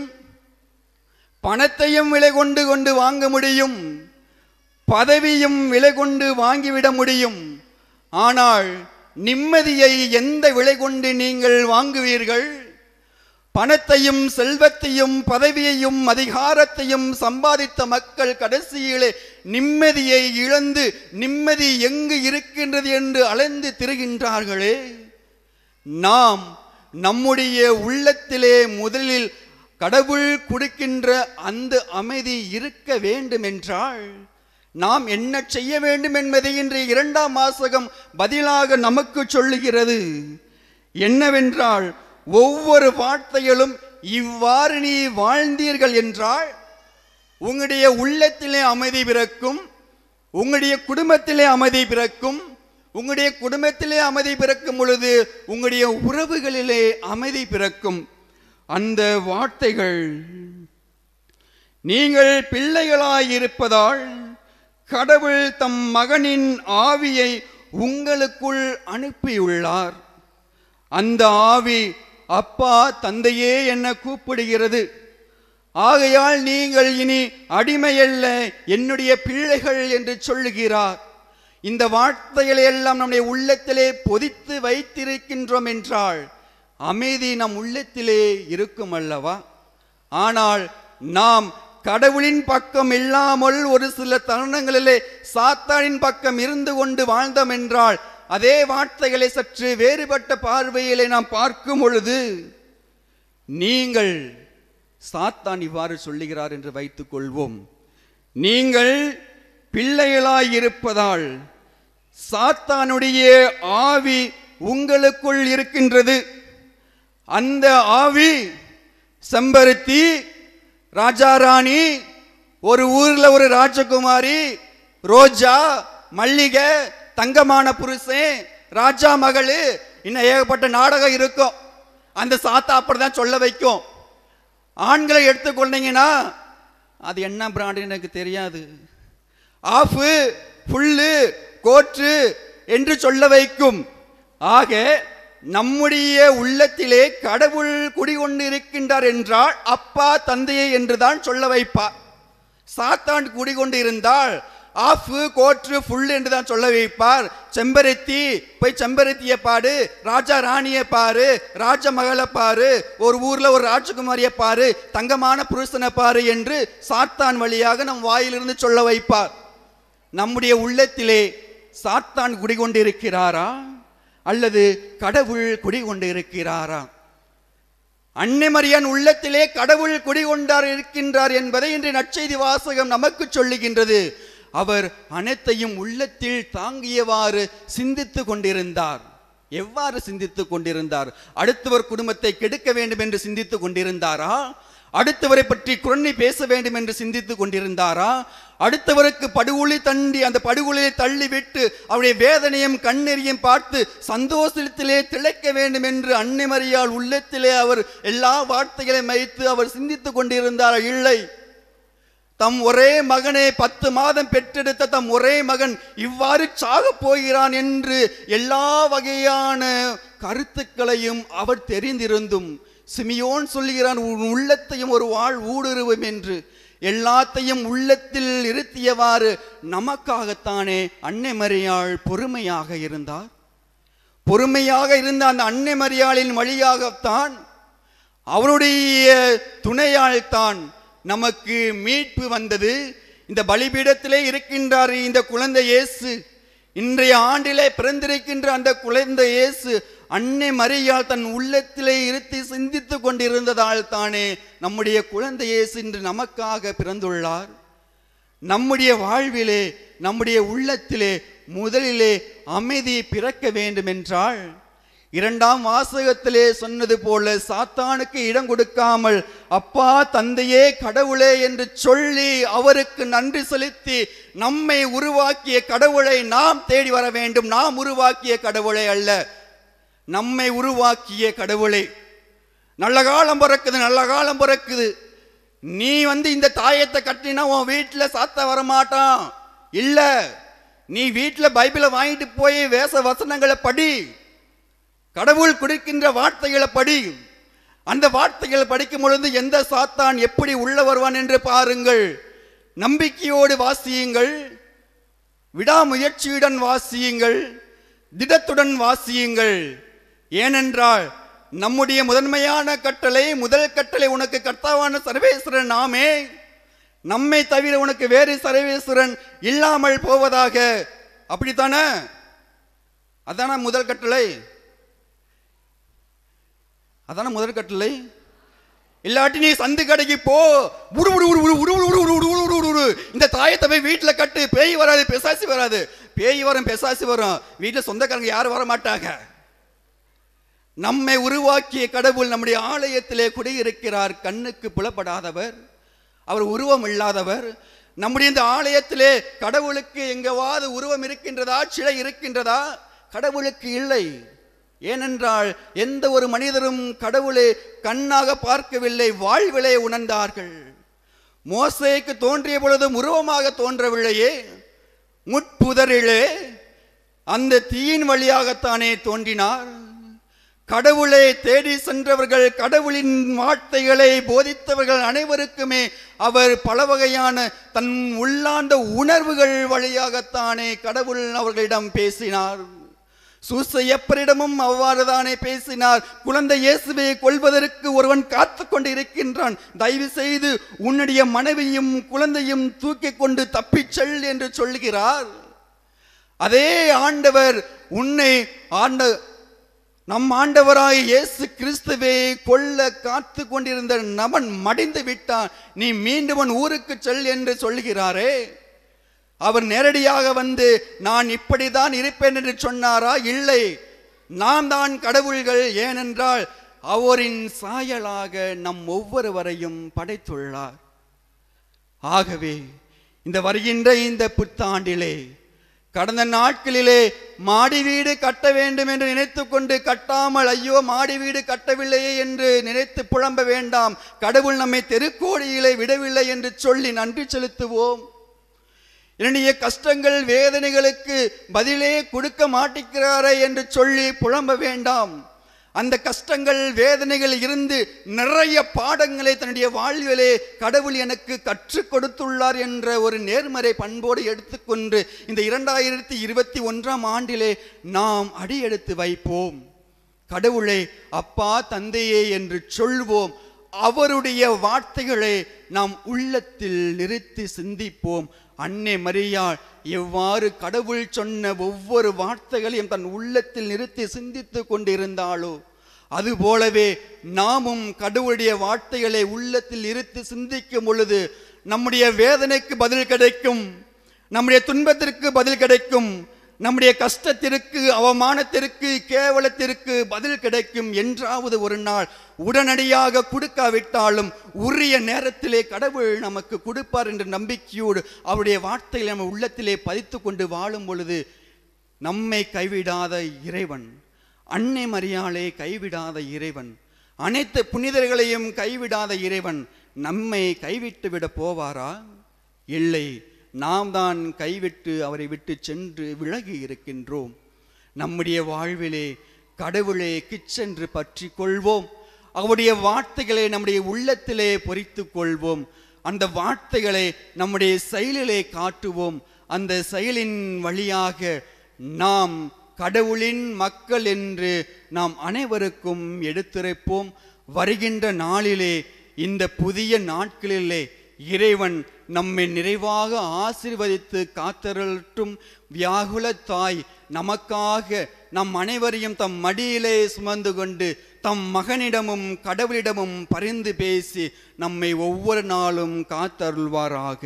பணத்தையும் விலை கொண்டு கொண்டு வாங்க முடியும் பதவியும் விலை கொண்டு வாங்கிவிட முடியும் ஆனால் நிம்மதியை எந்த விலை கொண்டு நீங்கள் வாங்குவீர்கள் பணத்தையும் செல்வத்தையும் பதவியையும் அதிகாரத்தையும் சம்பாதித்த மக்கள் கடைசியிலே நிம்மதியை இழந்து நிம்மதி எங்கு இருக்கின்றது என்று அலைந்து திரிகின்றார்களே நாம் நம்முடைய உள்ளத்திலே முதலில் கடவுள் கொடுக்கின்ற அந்த அமைதி இருக்க வேண்டும் என்றால் நாம் என்ன செய்ய வேண்டும் என்பதை இன்றைய இரண்டாம் வாசகம் பதிலாக நமக்கு சொல்லுகிறது என்னவென்றால் ஒவ்வொரு வார்த்தையிலும் இவ்வாறு நீ வாழ்ந்தீர்கள் என்றால் உங்களுடைய உள்ளத்திலே அமைதி பிறக்கும் உங்களுடைய குடும்பத்திலே அமைதி பிறக்கும் உங்களுடைய குடும்பத்திலே அமைதி பிறக்கும் பொழுது உங்களுடைய உறவுகளிலே அமைதி பிறக்கும் அந்த வார்த்தைகள் நீங்கள் பிள்ளைகளாயிருப்பதால் கடவுள் தம் மகனின் ஆவியை உங்களுக்குள் அனுப்பியுள்ளார் அந்த ஆவி அப்பா தந்தையே என கூப்பிடுகிறது ஆகையால் நீங்கள் இனி அடிமையல்ல என்னுடைய பிள்ளைகள் என்று சொல்லுகிறார் இந்த வார்த்தைகளை எல்லாம் நம்முடைய உள்ளத்திலே பொதித்து வைத்திருக்கின்றோம் என்றால் அமைதி நம் உள்ளத்திலே இருக்கும் அல்லவா ஆனால் நாம் கடவுளின் பக்கம் இல்லாமல் ஒரு சில தருணங்களிலே சாத்தானின் பக்கம் இருந்து கொண்டு வாழ்ந்தோம் என்றால் அதே வார்த்தைகளை சற்று வேறுபட்ட பார்வையிலே நாம் பார்க்கும் பொழுது நீங்கள் சாத்தான் இவ்வாறு சொல்லுகிறார் என்று வைத்துக் கொள்வோம் நீங்கள் பிள்ளைகளாயிருப்பதால் சாத்தானுடைய ஆவி உங்களுக்குள் இருக்கின்றது அந்த ஆவி செம்பருத்தி ராஜாராணி ஒரு ஊர்ல ஒரு ராஜகுமாரி ரோஜா மல்லிகை தங்கமான புருஷன் ராஜா மகளு இன்னும் ஏகப்பட்ட நாடகம் இருக்கும் அந்த சாத்தா அப்படிதான் சொல்ல வைக்கும் ஆண்களை எடுத்துக்கொண்டீங்கன்னா அது என்ன பிராண்டு எனக்கு தெரியாது ஆஃபு ஃபுல்லு கோற்று என்று சொல்ல வைக்கும் ஆக நம்முடைய உள்ளத்திலே கடவுள் குடிகொண்டு இருக்கின்றார் என்றால் அப்பா தந்தையை என்றுதான் சொல்ல வைப்பார் சாத்தான் குடிகொண்டு இருந்தால் ஆஃபு கோற்று ஃபுல் என்று தான் சொல்ல வைப்பார் செம்பருத்தி போய் செம்பருத்தியை பாரு ராஜா ராணியை பாரு ராஜ மகளை பாரு ஒரு ஊர்ல ஒரு ராஜகுமாரியை பாரு தங்கமான புருஷனை பாரு என்று சாத்தான் வழியாக நம் வாயிலிருந்து சொல்ல வைப்பார் நம்முடைய உள்ளத்திலே சாத்தான் குடிகொண்டிருக்கிறாரா அல்லது கடவுள் குடிகொண்டிருக்கிறாரா அன்னை மரியான் உள்ளத்திலே கடவுள் குடிகொண்டார் இருக்கின்றார் என்பதை இன்று நற்செய்தி வாசகம் நமக்கு சொல்லுகின்றது அவர் அனைத்தையும் உள்ளத்தில் தாங்கியவாறு சிந்தித்து கொண்டிருந்தார் எவ்வாறு சிந்தித்துக் கொண்டிருந்தார் அடுத்தவர் குடும்பத்தை கெடுக்க வேண்டும் என்று சிந்தித்துக் கொண்டிருந்தாரா அடுத்தவரை பற்றி குரண்ணி பேச வேண்டும் என்று சிந்தித்துக் கொண்டிருந்தாரா அடுத்தவருக்கு படுகொலி தண்டி அந்த படுகொலியை தள்ளிவிட்டு அவருடைய வேதனையும் கண்ணெறியும் பார்த்து சந்தோஷத்திலே திளைக்க வேண்டும் என்று அன்னை மரியாள் உள்ளத்திலே அவர் எல்லா வார்த்தைகளையும் வைத்து அவர் சிந்தித்துக் கொண்டிருந்தார் இல்லை தம் ஒரே மகனை பத்து மாதம் பெற்றெடுத்த தம் ஒரே மகன் இவ்வாறு சாகப் போகிறான் என்று எல்லா வகையான கருத்துக்களையும் அவர் தெரிந்திருந்தும் சிமியோன் சொல்லுகிறான் உன் உள்ளத்தையும் ஒரு வாழ் ஊடுருவும் என்று எல்லாத்தையும் உள்ளத்தில் இருத்தியவாறு நமக்காகத்தானே அன்னை மரியாள் பொறுமையாக இருந்தார் பொறுமையாக இருந்த அந்த அன்னை மரியாளின் வழியாகத்தான் அவருடைய துணையால் தான் நமக்கு மீட்பு வந்தது இந்த பலிபீடத்திலே இருக்கின்றார் இந்த குழந்தை இயேசு இன்றைய ஆண்டிலே பிறந்திருக்கின்ற அந்த குழந்தை இயேசு அன்னை மரியாள் தன் உள்ளத்திலே இருத்தி சிந்தித்துக் கொண்டிருந்ததால் தானே நம்முடைய குழந்தை இயேசு இன்று நமக்காக பிறந்துள்ளார் நம்முடைய வாழ்விலே நம்முடைய உள்ளத்திலே முதலிலே அமைதி பிறக்க வேண்டும் என்றால் இரண்டாம் வாசகத்திலே சொன்னது போல சாத்தானுக்கு இடம் கொடுக்காமல் அப்பா தந்தையே கடவுளே என்று சொல்லி அவருக்கு நன்றி செலுத்தி நம்மை உருவாக்கிய கடவுளை நாம் தேடி வர வேண்டும் நாம் உருவாக்கிய கடவுளை அல்ல நம்மை உருவாக்கிய கடவுளை நல்ல காலம் பிறக்குது நல்ல காலம் பிறக்குது நீ வந்து இந்த தாயத்தை கட்டினா உன் வீட்டில் சாத்த வரமாட்டான் இல்ல நீ வீட்டில் பைபிளை வாங்கிட்டு போய் வேச வசனங்களை படி கடவுள் கொடுக்கின்ற வார்த்தைகளை படி அந்த வார்த்தைகளை படிக்கும் பொழுது எந்த சாத்தான் எப்படி உள்ள வருவான் என்று பாருங்கள் நம்பிக்கையோடு வாசியுங்கள் விடாமுயற்சியுடன் வாசியுங்கள் திடத்துடன் வாசியுங்கள் ஏனென்றால் நம்முடைய முதன்மையான கட்டளை முதல் கட்டளை உனக்கு கர்த்தாவான சர்வேஸ்வரன் நாமே நம்மை தவிர உனக்கு வேறு சர்வேஸ்வரன் இல்லாமல் போவதாக அப்படித்தானே அதான முதல் கட்டளை அதான முதல் கட்டளை இல்லாட்டி நீ சந்து கடைக்கு போ உரு உரு உரு உரு உரு உரு உரு உரு உரு உரு உரு உரு இந்த தாயத்தை போய் வீட்டில் கட்டு பேய் வராது பெசாசி வராது பேய் வரும் பெசாசி வரும் வீட்டில் சொந்தக்காரங்க யாரும் வர மாட்டாங்க நம்மை உருவாக்கிய கடவுள் நம்முடைய ஆலயத்திலே குடியிருக்கிறார் கண்ணுக்கு புலப்படாதவர் அவர் உருவம் இல்லாதவர் நம்முடைய இந்த ஆலயத்திலே கடவுளுக்கு எங்கவாது உருவம் இருக்கின்றதா சிலை இருக்கின்றதா கடவுளுக்கு இல்லை ஏனென்றால் எந்த ஒரு மனிதரும் கடவுளை கண்ணாக பார்க்கவில்லை வாழ்விலே உணர்ந்தார்கள் மோசேக்கு தோன்றிய பொழுது உருவமாக தோன்றவில்லையே முட்புதரிலே அந்த தீயின் வழியாகத்தானே தோன்றினார் கடவுளை தேடி சென்றவர்கள் கடவுளின் வார்த்தைகளை போதித்தவர்கள் அனைவருக்குமே அவர் பல வகையான தன் உள்ளார்ந்த உணர்வுகள் வழியாகத்தானே கடவுள் அவர்களிடம் பேசினார் சூசையப்பரிடமும் அவ்வாறு தானே பேசினார் குழந்தை இயேசுவை கொள்வதற்கு ஒருவன் காத்து கொண்டு இருக்கின்றான் தயவு செய்து உன்னுடைய மனைவியும் குழந்தையும் தூக்கி கொண்டு தப்பிச் செல் என்று சொல்கிறார் அதே ஆண்டவர் உன்னை ஆண்ட நம் ஆண்டவராய் இயேசு கிறிஸ்துவை கொல்ல காத்து கொண்டிருந்த நபன் மடிந்து விட்டான் நீ மீண்டும் உன் ஊருக்கு செல் என்று சொல்கிறாரே அவர் நேரடியாக வந்து நான் இப்படிதான் இருப்பேன் என்று சொன்னாரா இல்லை நாம் தான் கடவுள்கள் ஏனென்றால் அவரின் சாயலாக நம் ஒவ்வொருவரையும் படைத்துள்ளார் ஆகவே இந்த வருகின்ற இந்த புத்தாண்டிலே கடந்த நாட்களிலே மாடி வீடு கட்ட வேண்டும் என்று நினைத்து கொண்டு கட்டாமல் ஐயோ மாடி வீடு கட்டவில்லையே என்று நினைத்து புலம்ப வேண்டாம் கடவுள் நம்மை தெருக்கோடியிலே விடவில்லை என்று சொல்லி நன்றி செலுத்துவோம் என்னுடைய கஷ்டங்கள் வேதனைகளுக்கு பதிலே கொடுக்க மாட்டேங்கிறாரே என்று சொல்லி புலம்ப வேண்டாம் அந்த கஷ்டங்கள் வேதனைகள் இருந்து நிறைய பாடங்களை தன்னுடைய வாழ்விலே கடவுள் எனக்கு கற்றுக் கொடுத்துள்ளார் என்ற ஒரு நேர்மறை பண்போடு எடுத்துக்கொண்டு இந்த இரண்டாயிரத்தி இருபத்தி ஒன்றாம் ஆண்டிலே நாம் அடியெடுத்து வைப்போம் கடவுளை அப்பா தந்தையே என்று சொல்வோம் அவருடைய வார்த்தைகளை நாம் உள்ளத்தில் நிறுத்தி சிந்திப்போம் அன்னை மரியாள் எவ்வாறு கடவுள் சொன்ன ஒவ்வொரு வார்த்தைகளையும் தன் உள்ளத்தில் நிறுத்தி சிந்தித்து கொண்டிருந்தாளோ அதுபோலவே நாமும் கடவுளுடைய வார்த்தைகளை உள்ளத்தில் இருத்தி சிந்திக்கும் பொழுது நம்முடைய வேதனைக்கு பதில் கிடைக்கும் நம்முடைய துன்பத்திற்கு பதில் கிடைக்கும் நம்முடைய கஷ்டத்திற்கு அவமானத்திற்கு கேவலத்திற்கு பதில் கிடைக்கும் என்றாவது ஒரு நாள் உடனடியாக கொடுக்காவிட்டாலும் உரிய நேரத்திலே கடவுள் நமக்கு கொடுப்பார் என்ற நம்பிக்கையோடு அவருடைய வார்த்தைகளை நம்ம உள்ளத்திலே பதித்து கொண்டு வாழும் பொழுது நம்மை கைவிடாத இறைவன் அன்னை மரியாளை கைவிடாத இறைவன் அனைத்து புனிதர்களையும் கைவிடாத இறைவன் நம்மை கைவிட்டு விட போவாரா இல்லை நாம் தான் கைவிட்டு அவரை விட்டு சென்று விலகி இருக்கின்றோம் நம்முடைய வாழ்விலே கடவுளை கிச்சென்று பற்றி கொள்வோம் அவருடைய வார்த்தைகளை நம்முடைய உள்ளத்திலே பொறித்து கொள்வோம் அந்த வார்த்தைகளை நம்முடைய செயலிலே காட்டுவோம் அந்த செயலின் வழியாக நாம் கடவுளின் மக்கள் என்று நாம் அனைவருக்கும் எடுத்துரைப்போம் வருகின்ற நாளிலே இந்த புதிய நாட்களிலே இறைவன் நம்மை நிறைவாக ஆசீர்வதித்து காத்தருளட்டும் வியாகுல தாய் நமக்காக நம் அனைவரையும் தம் மடியிலே சுமந்து கொண்டு தம் மகனிடமும் கடவுளிடமும் பரிந்து பேசி நம்மை ஒவ்வொரு நாளும் காத்தருள்வாராக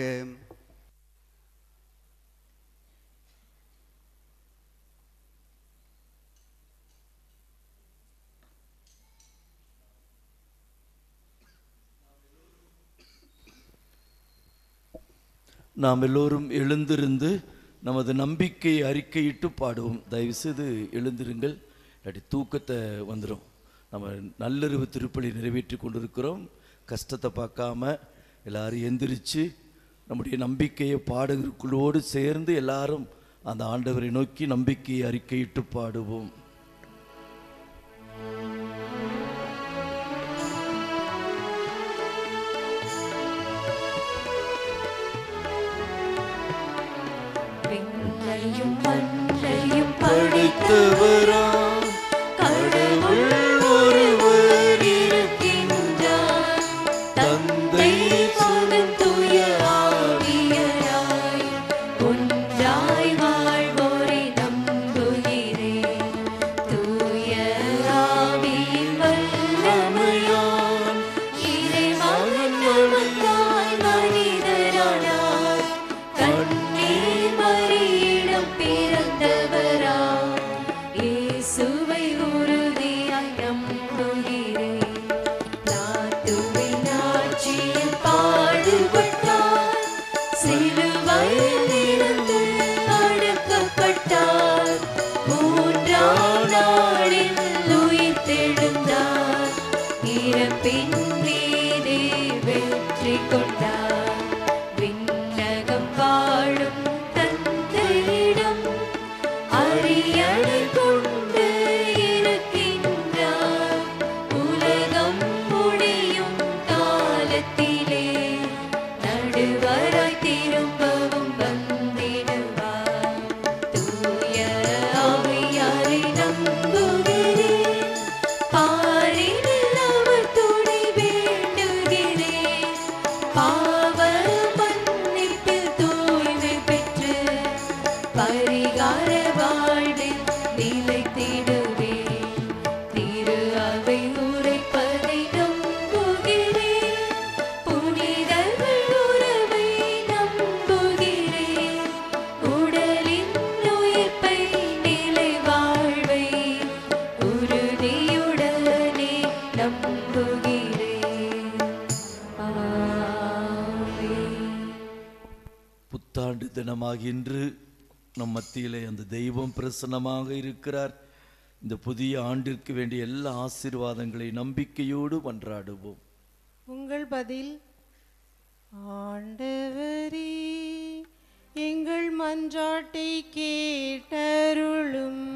நாம் எல்லோரும் எழுந்திருந்து நமது நம்பிக்கையை அறிக்கையிட்டு பாடுவோம் தயவுசெய்து எழுந்திருங்கள் இல்லாட்டி தூக்கத்தை வந்துடும் நம்ம நல்லறிவு திருப்பலி நிறைவேற்றி கொண்டிருக்கிறோம் கஷ்டத்தை பார்க்காம எல்லாரும் எந்திரிச்சு நம்முடைய நம்பிக்கையை பாடுகிறோடு சேர்ந்து எல்லாரும் அந்த ஆண்டவரை நோக்கி நம்பிக்கையை அறிக்கையிட்டு பாடுவோம் விண்ணையும் மண்ணையும் படைத்தவராம் கடவுள் ஒருவர் இருக்கின்றார் தந்தை மகன் தூய ஆவியராய் ஒன்றாய் வாழ்வோரை நம்புகிறேன் தூய ஆவியின் வல்லமையால் இறைமகன் நமக்காய் மனிதரானார் கண்ணே மரியிடம் பிறந்தவராம் இயேசுவை உறுதியாய் நம்புகிறேன் நாட்டுவின் ஆட்சியில் பாடுபட்டார் சிலுவையில் இருந்து அடக்கப்பட்டார் மூன்றாம் நாளில் உயிர் தெழுந்தார் இறப்பின் மீதே வெற்றி கொண்டார் தினமாக இன்று நம் மத்தியிலே அந்த தெய்வம் பிரசன்னமாக இருக்கிறார் இந்த புதிய ஆண்டிற்கு வேண்டிய எல்லா ஆசீர்வாதங்களை நம்பிக்கையோடு மன்றாடுவோம் உங்கள் பதில் ஆண்டவரே எங்கள் மன்றாட்டை கேட்டருளும்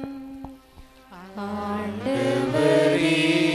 ஆண்டவரே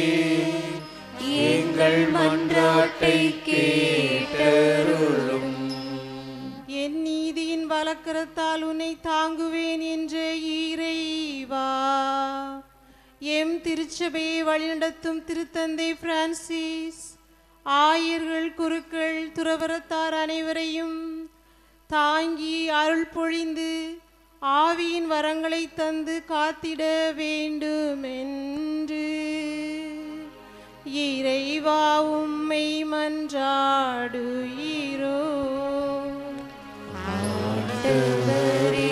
எங்கள் மன்றாட்டை கேட்டருளும் என் நீதியின் வலக்கரத்தால் உன்னை தாங்குவேன் என்ற இறைவா எம் திருச்சபையை வழிநடத்தும் திருத்தந்தை பிரான்சிஸ் ஆயர்கள் குருக்கள் துறவரத்தார் அனைவரையும் தாங்கி அருள் பொழிந்து ஆவியின் வரங்களை தந்து காத்திட வேண்டுமென்று இறைவா உம்மை மன்றாடுகிறோ ஆண்டவரே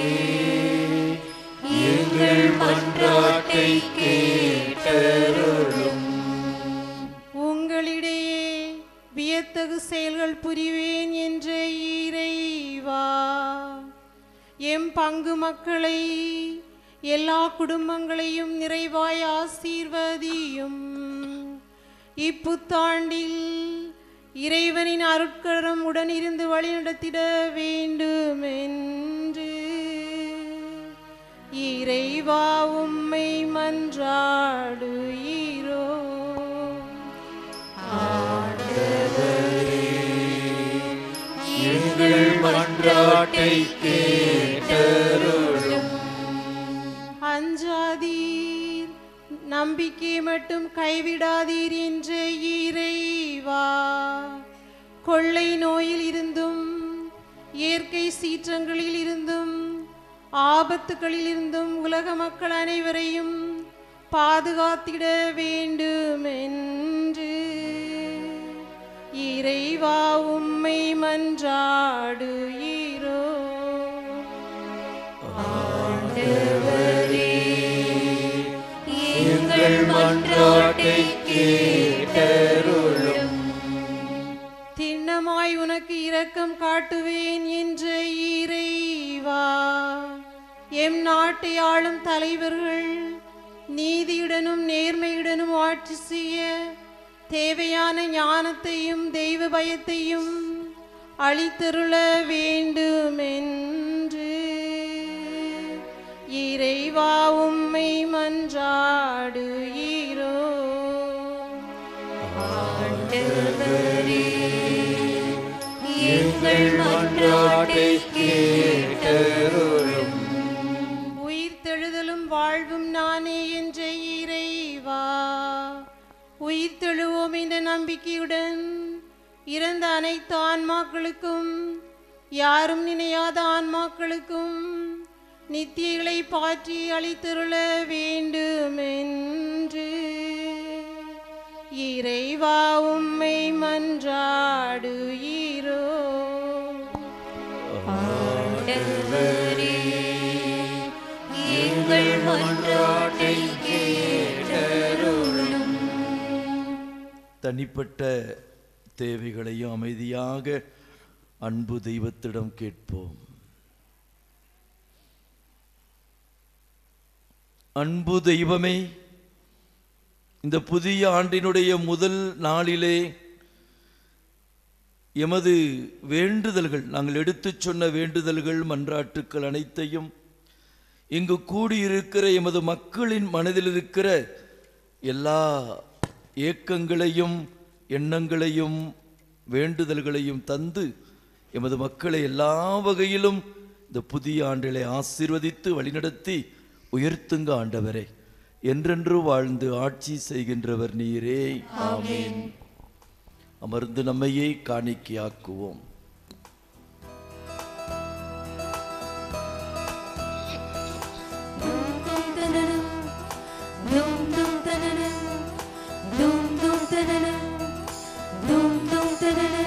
எங்கள் மன்றாட்டை கேட்டருளும் உங்களிடையே வியத்தகு செயல்கள் புரிவேன் என்ற இறைவா எம் பங்கு மக்களை எல்லா குடும்பங்களையும் நிறைவாய் ஆசீர்வதியும் இப்புத்தாண்டில் இறைவனின் அருட்கரம் உடனிருந்து வழிநடத்திட வேண்டும் என்று இறைவா உம்மை மன்றாடுகிறோ எங்கள் மன்றாட்டை கேட்டருளும் அஞ்சாதீர் நம்பிக்கை மட்டும் கைவிடாதீர் என்ற இறைவா கொள்ளை நோயில் இருந்தும் இயற்கை சீற்றங்களில் இருந்தும் ஆபத்துகளில் இருந்தும் உலக மக்கள் அனைவரையும் பாதுகாத்திட வேண்டும் என்று இறைவா உம்மை மன்றாடுகிறோ ஆண்டவரே எங்கள் மன்றாட்டை கேட்டருளும் திண்ணமாய் உனக்கு இரக்கம் காட்டுவேன் என்ற இறைவா எம் நாட்டை ஆளும் தலைவர்கள் நீதியுடனும் நேர்மையுடனும் ஆட்சி செய்ய தேவையான ஞானத்தையும் தெய்வ பயத்தையும் அளித்தருள வேண்டும் என்று இறைவா உம்மை மன்றாடுகிறோ ஆண்டவரே எங்கள் மன்றாட்டை கேட்டருளும் உயிர்த்தெழுதலும் வாழ்வும் நானே என்ற இறைவா உயிர்த்தெழுவோம் என்ற நம்பிக்கையுடன் இறந்த அனைத்து ஆன்மாக்களுக்கும் யாரும் நினையாத ஆன்மாக்களுக்கும் நித்தியங்களை பாற்றி அளித்தருள வேண்டும் என்று இறைவா உம்மை மன்றாடுகிறோ ஆண்டவரே எங்கள் மன்றாட்டை கேட்டருளும் தனிப்பட்ட தேவைகளையும் அமைதியாக அன்பு தெய்வத்திடம் கேட்போம் அன்பு தெய்வமே இந்த புதிய ஆண்டினுடைய முதல் நாளிலே எமது வேண்டுதல்கள் நாங்கள் எடுத்துச் சொன்ன வேண்டுதல்கள் மன்றாட்டுக்கள் அனைத்தையும் இங்கு கூடியிருக்கிற எமது மக்களின் மனதில் இருக்கிற எல்லா ஏக்கங்களையும் எண்ணங்களையும் வேண்டுதல்களையும் தந்து எமது மக்களை எல்லா வகையிலும் இந்த புதிய ஆண்டிலே ஆசீர்வதித்து வழிநடத்தி உயர்த்துங்க ஆண்டவரே என்றென்று வாழ்ந்து ஆட்சி செய்கின்றவர் நீரே ஆமீன் அமர்ந்து நம்மையே காணிக்கையாக்குவோம் Dum dum da-da-da. Dum dum da-da-da. Dum dum da-da-da. Dum dum da-da-da.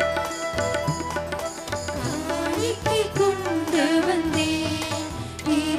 காணிக்கை கொண்டு வந்தேன்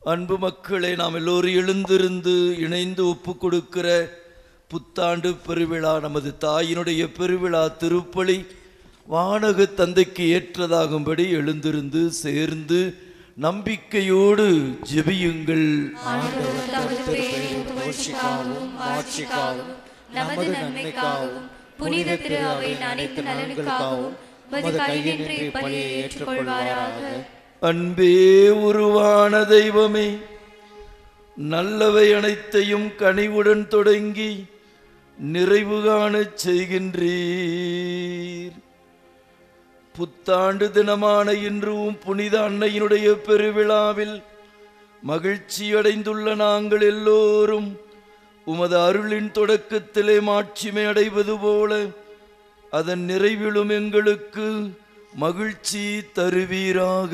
அன்பு மக்களை நாம் எல்லோரும் எழுந்திருந்து இணைந்து ஒப்பு கொடுக்கிற புத்தாண்டு பெருவிழா நமது தாயினுடைய பெருவிழா திருப்பலி வானக தந்தைக்கு ஏற்றதாகும்படி எழுந்திருந்து சேர்ந்து நம்பிக்கையோடு ஜெபியுங்கள் ஆண்டவர் தமது பெயரின் புகழ்ச்சிக்காகவும் மாட்சிக்காகவும் நமது நன்மைக்காகவும் புனித திரு அவையின் அனைத்து நலனுக்காகவும் மது கையின்றி பலியை ஏற்றுக்கொள்வாராக அன்பே உருவான தெய்வமே நல்லவை அனைத்தையும் கனிவுடன் தொடங்கி நிறைவு காணச் செய்கின்றீர் புத்தாண்டு தினமான இன்றும் புனித அன்னையினுடைய பெருவிழாவில் மகிழ்ச்சியடைந்துள்ள நாங்கள் எல்லோரும் உமது அருளின் தொடக்கத்திலே மாட்சிமை அடைவது போல அதன் நிறைவிலும் எங்களுக்கு மகிழ்ச்சி தருவீராக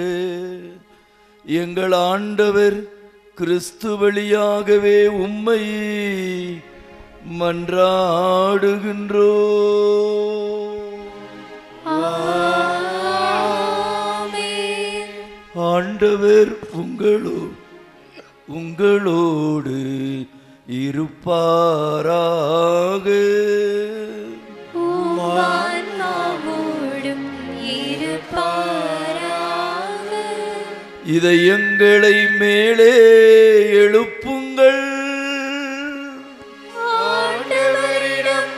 எங்கள் ஆண்டவர் கிறிஸ்து வழியாகவே உம்மை மன்றாடுகின்றோ ஆண்டவர் உங்களோ உங்களோடு இருப்பாராக ஆன்மாவோடும் இருப்பாராக இதை எங்களை மேலே எழுப்புங்கள் ஆண்டவரிடம்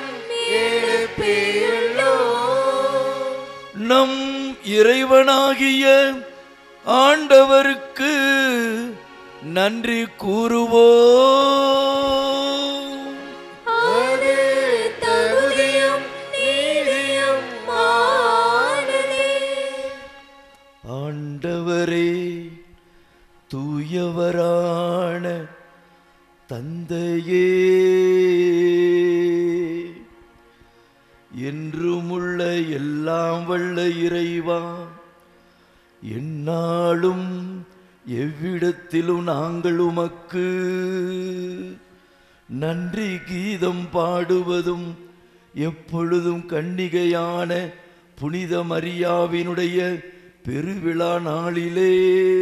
எழுப்பியுள்ளோம் நம் இறைவனாகிய ஆண்டவருக்கு நன்றி கூறுவோம் அது தகுதியும் நீதியும் ஆனதே ஆண்டவரே தூயவரான தந்தையே என்றுமுள்ள எல்லாம் வல்ல இறைவா எந்நாளும் எவ்விடத்திலும் நாங்கள் உமக்கு நன்றி கீதம் பாடுவதும் எப்பொழுதும் கன்னிகையான புனித மரியாவினுடைய பெருவிழா நாளிலே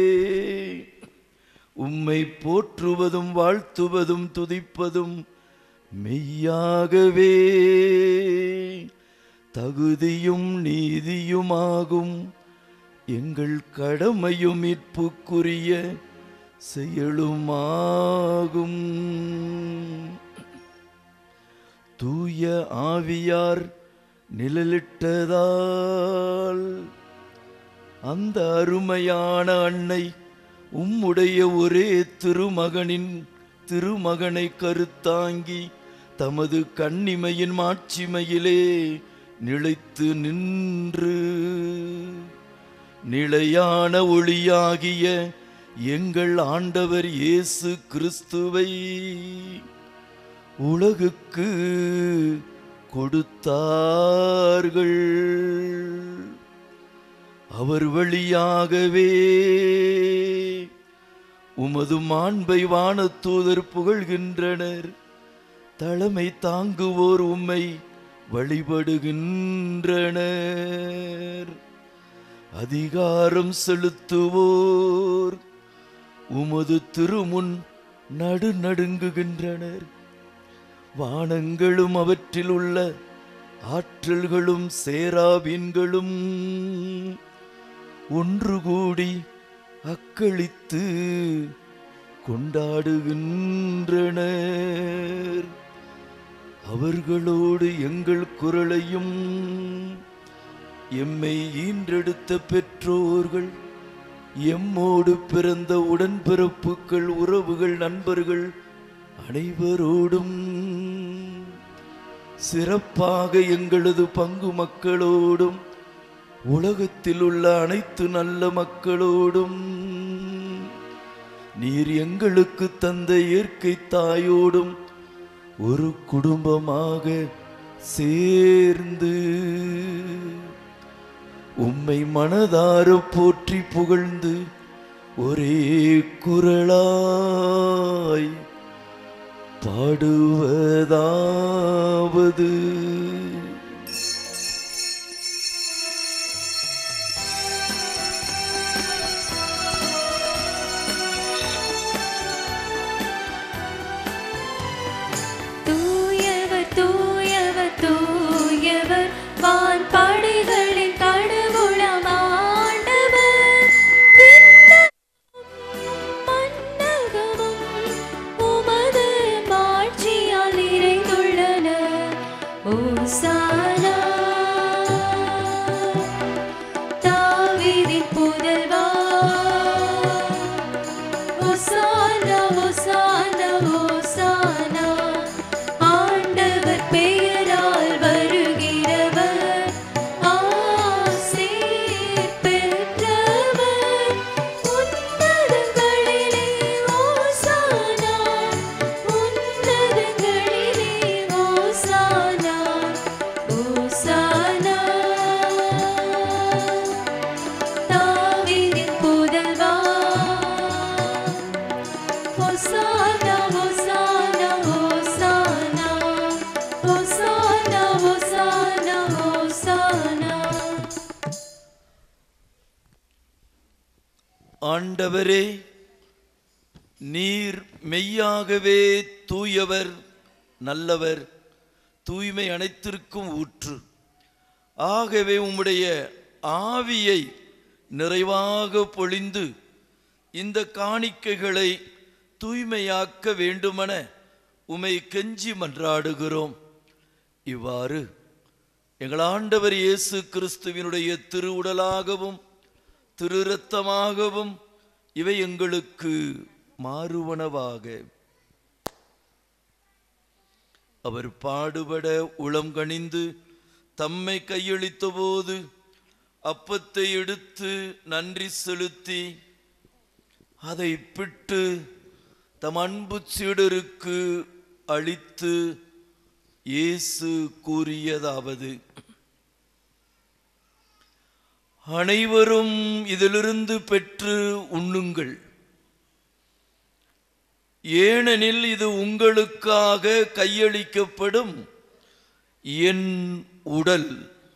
உம்மை போற்றுவதும் வாழ்த்துவதும் துதிப்பதும் மெய்யாகவே தகுதியும் நீதியுமாகும் எங்கள் கடமையும் மீட்புக்குரிய செயலுமாகும் தூய ஆவியார் நிழலிட்டதால் அந்த அருமையான அன்னை உம்முடைய ஒரே திருமகனின் திருமகனை கருத்தாங்கி தமது கண்ணிமையின் மாட்சிமையிலே நிலைத்து நின்று நிலையான ஒளியாகிய எங்கள் ஆண்டவர் இயேசு கிறிஸ்துவை உலகுக்கு கொடுத்தார்கள் அவர் வழியாகவே உமது மாண்பை வானத்தூதர் புகழ்கின்றனர் தலைமை தாங்குவோர் உம்மை வழிபடுகின்றனர் அதிகாரம் செலுத்துவோர் உமது திருமுன் நடுநடுங்குகின்றனர் வானங்களும் அவற்றில் உள்ள ஆற்றல்களும் சேராபீன்களும் ஒன்று கூடி அக்களித்து கொண்டாடுகின்றனர் அவர்களோடு எங்கள் குரலையும் எம்மை ஈன்றெடுத்த பெற்றோர்கள் எம்மோடு பிறந்த உடன்பிறப்புகள் உறவுகள் நண்பர்கள் அனைவரோடும் சிறப்பாக எங்களது பங்கு மக்களோடும் உலகத்தில் உள்ள அனைத்து நல்ல மக்களோடும் நீர் எங்களுக்கு தந்த இயற்கை தாயோடும் ஒரு குடும்பமாக சேர்ந்து உம்மை மனதார போற்றி புகழ்ந்து ஒரே குரலாய் பாடுவதாவது ஆ ஓசானா தாவீதின் புதல்வா ஓசானா ஓசானா ஓசானா ஆண்டவர் பெயரால் வருகிறவர் ஆசீர் பெற்றவர் உன்னதங்களிலே ஓசானா உன்னதங்களிலே ஓசானா ஓசானா தாவீதின் புதல்வா ஓசானா ஓசானா ஓசானா ஓசானா ஓசானா ஓசானா ஆண்டவரே நீர் மெய்யாகவே தூயவர் நல்லவர் தூய்மை அனைத்திற்கும் ஊற்று ஆகவே உம்முடைய ஆவியை நிறைவாக பொழிந்து இந்த காணிக்கைகளை தூய்மையாக்க வேண்டுமென உமை கெஞ்சி மன்றாடுகிறோம் இவ்வாறு எங்கள் ஆண்டவர் இயேசு கிறிஸ்துவினுடைய திருவுடலாகவும் திரு இரத்தமாகவும் இவை எங்களுக்கு மாறுவனவாக அவர் பாடுபட உளம் கனிந்து தம்மை கையளித்த போது அப்பத்தை எடுத்து நன்றி செலுத்தி அதை பிட்டு தம் அன்பு சீடருக்கு அளித்து இயேசு கூறியதாவது அனைவரும் இதிலிருந்து பெற்று உண்ணுங்கள் ஏனெனில் இது உங்களுக்காக கையளிக்கப்படும் என் உடல்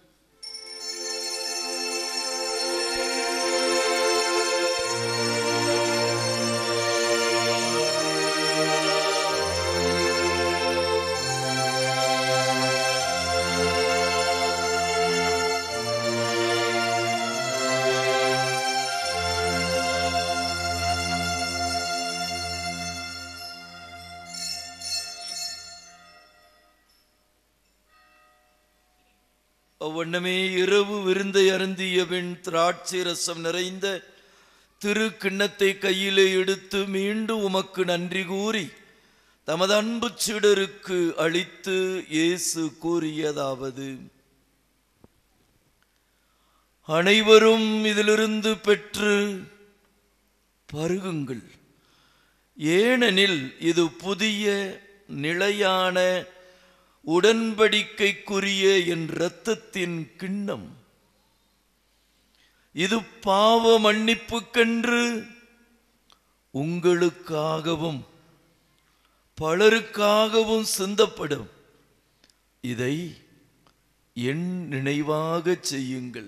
அவ்வண்ணமே இரவு விருந்தை அருந்திய பின் திராட்சை ரசம் நிறைந்த திரு கிண்ணத்தை கையிலே எடுத்து மீண்டும் உமக்கு நன்றி கூறி தமது அன்பு சீடருக்கு அளித்து இயேசு கூறியதாவது அனைவரும் இதிலிருந்து பெற்று பருகுங்கள் ஏனெனில் இது புதிய நிலையான உடன்படிக்கைக்குரிய என் இரத்தத்தின் கிண்ணம் இது பாவ மன்னிப்புக்கென்று உங்களுக்காகவும் பலருக்காகவும் சிந்தப்படும் இதை என் நினைவாக செய்யுங்கள்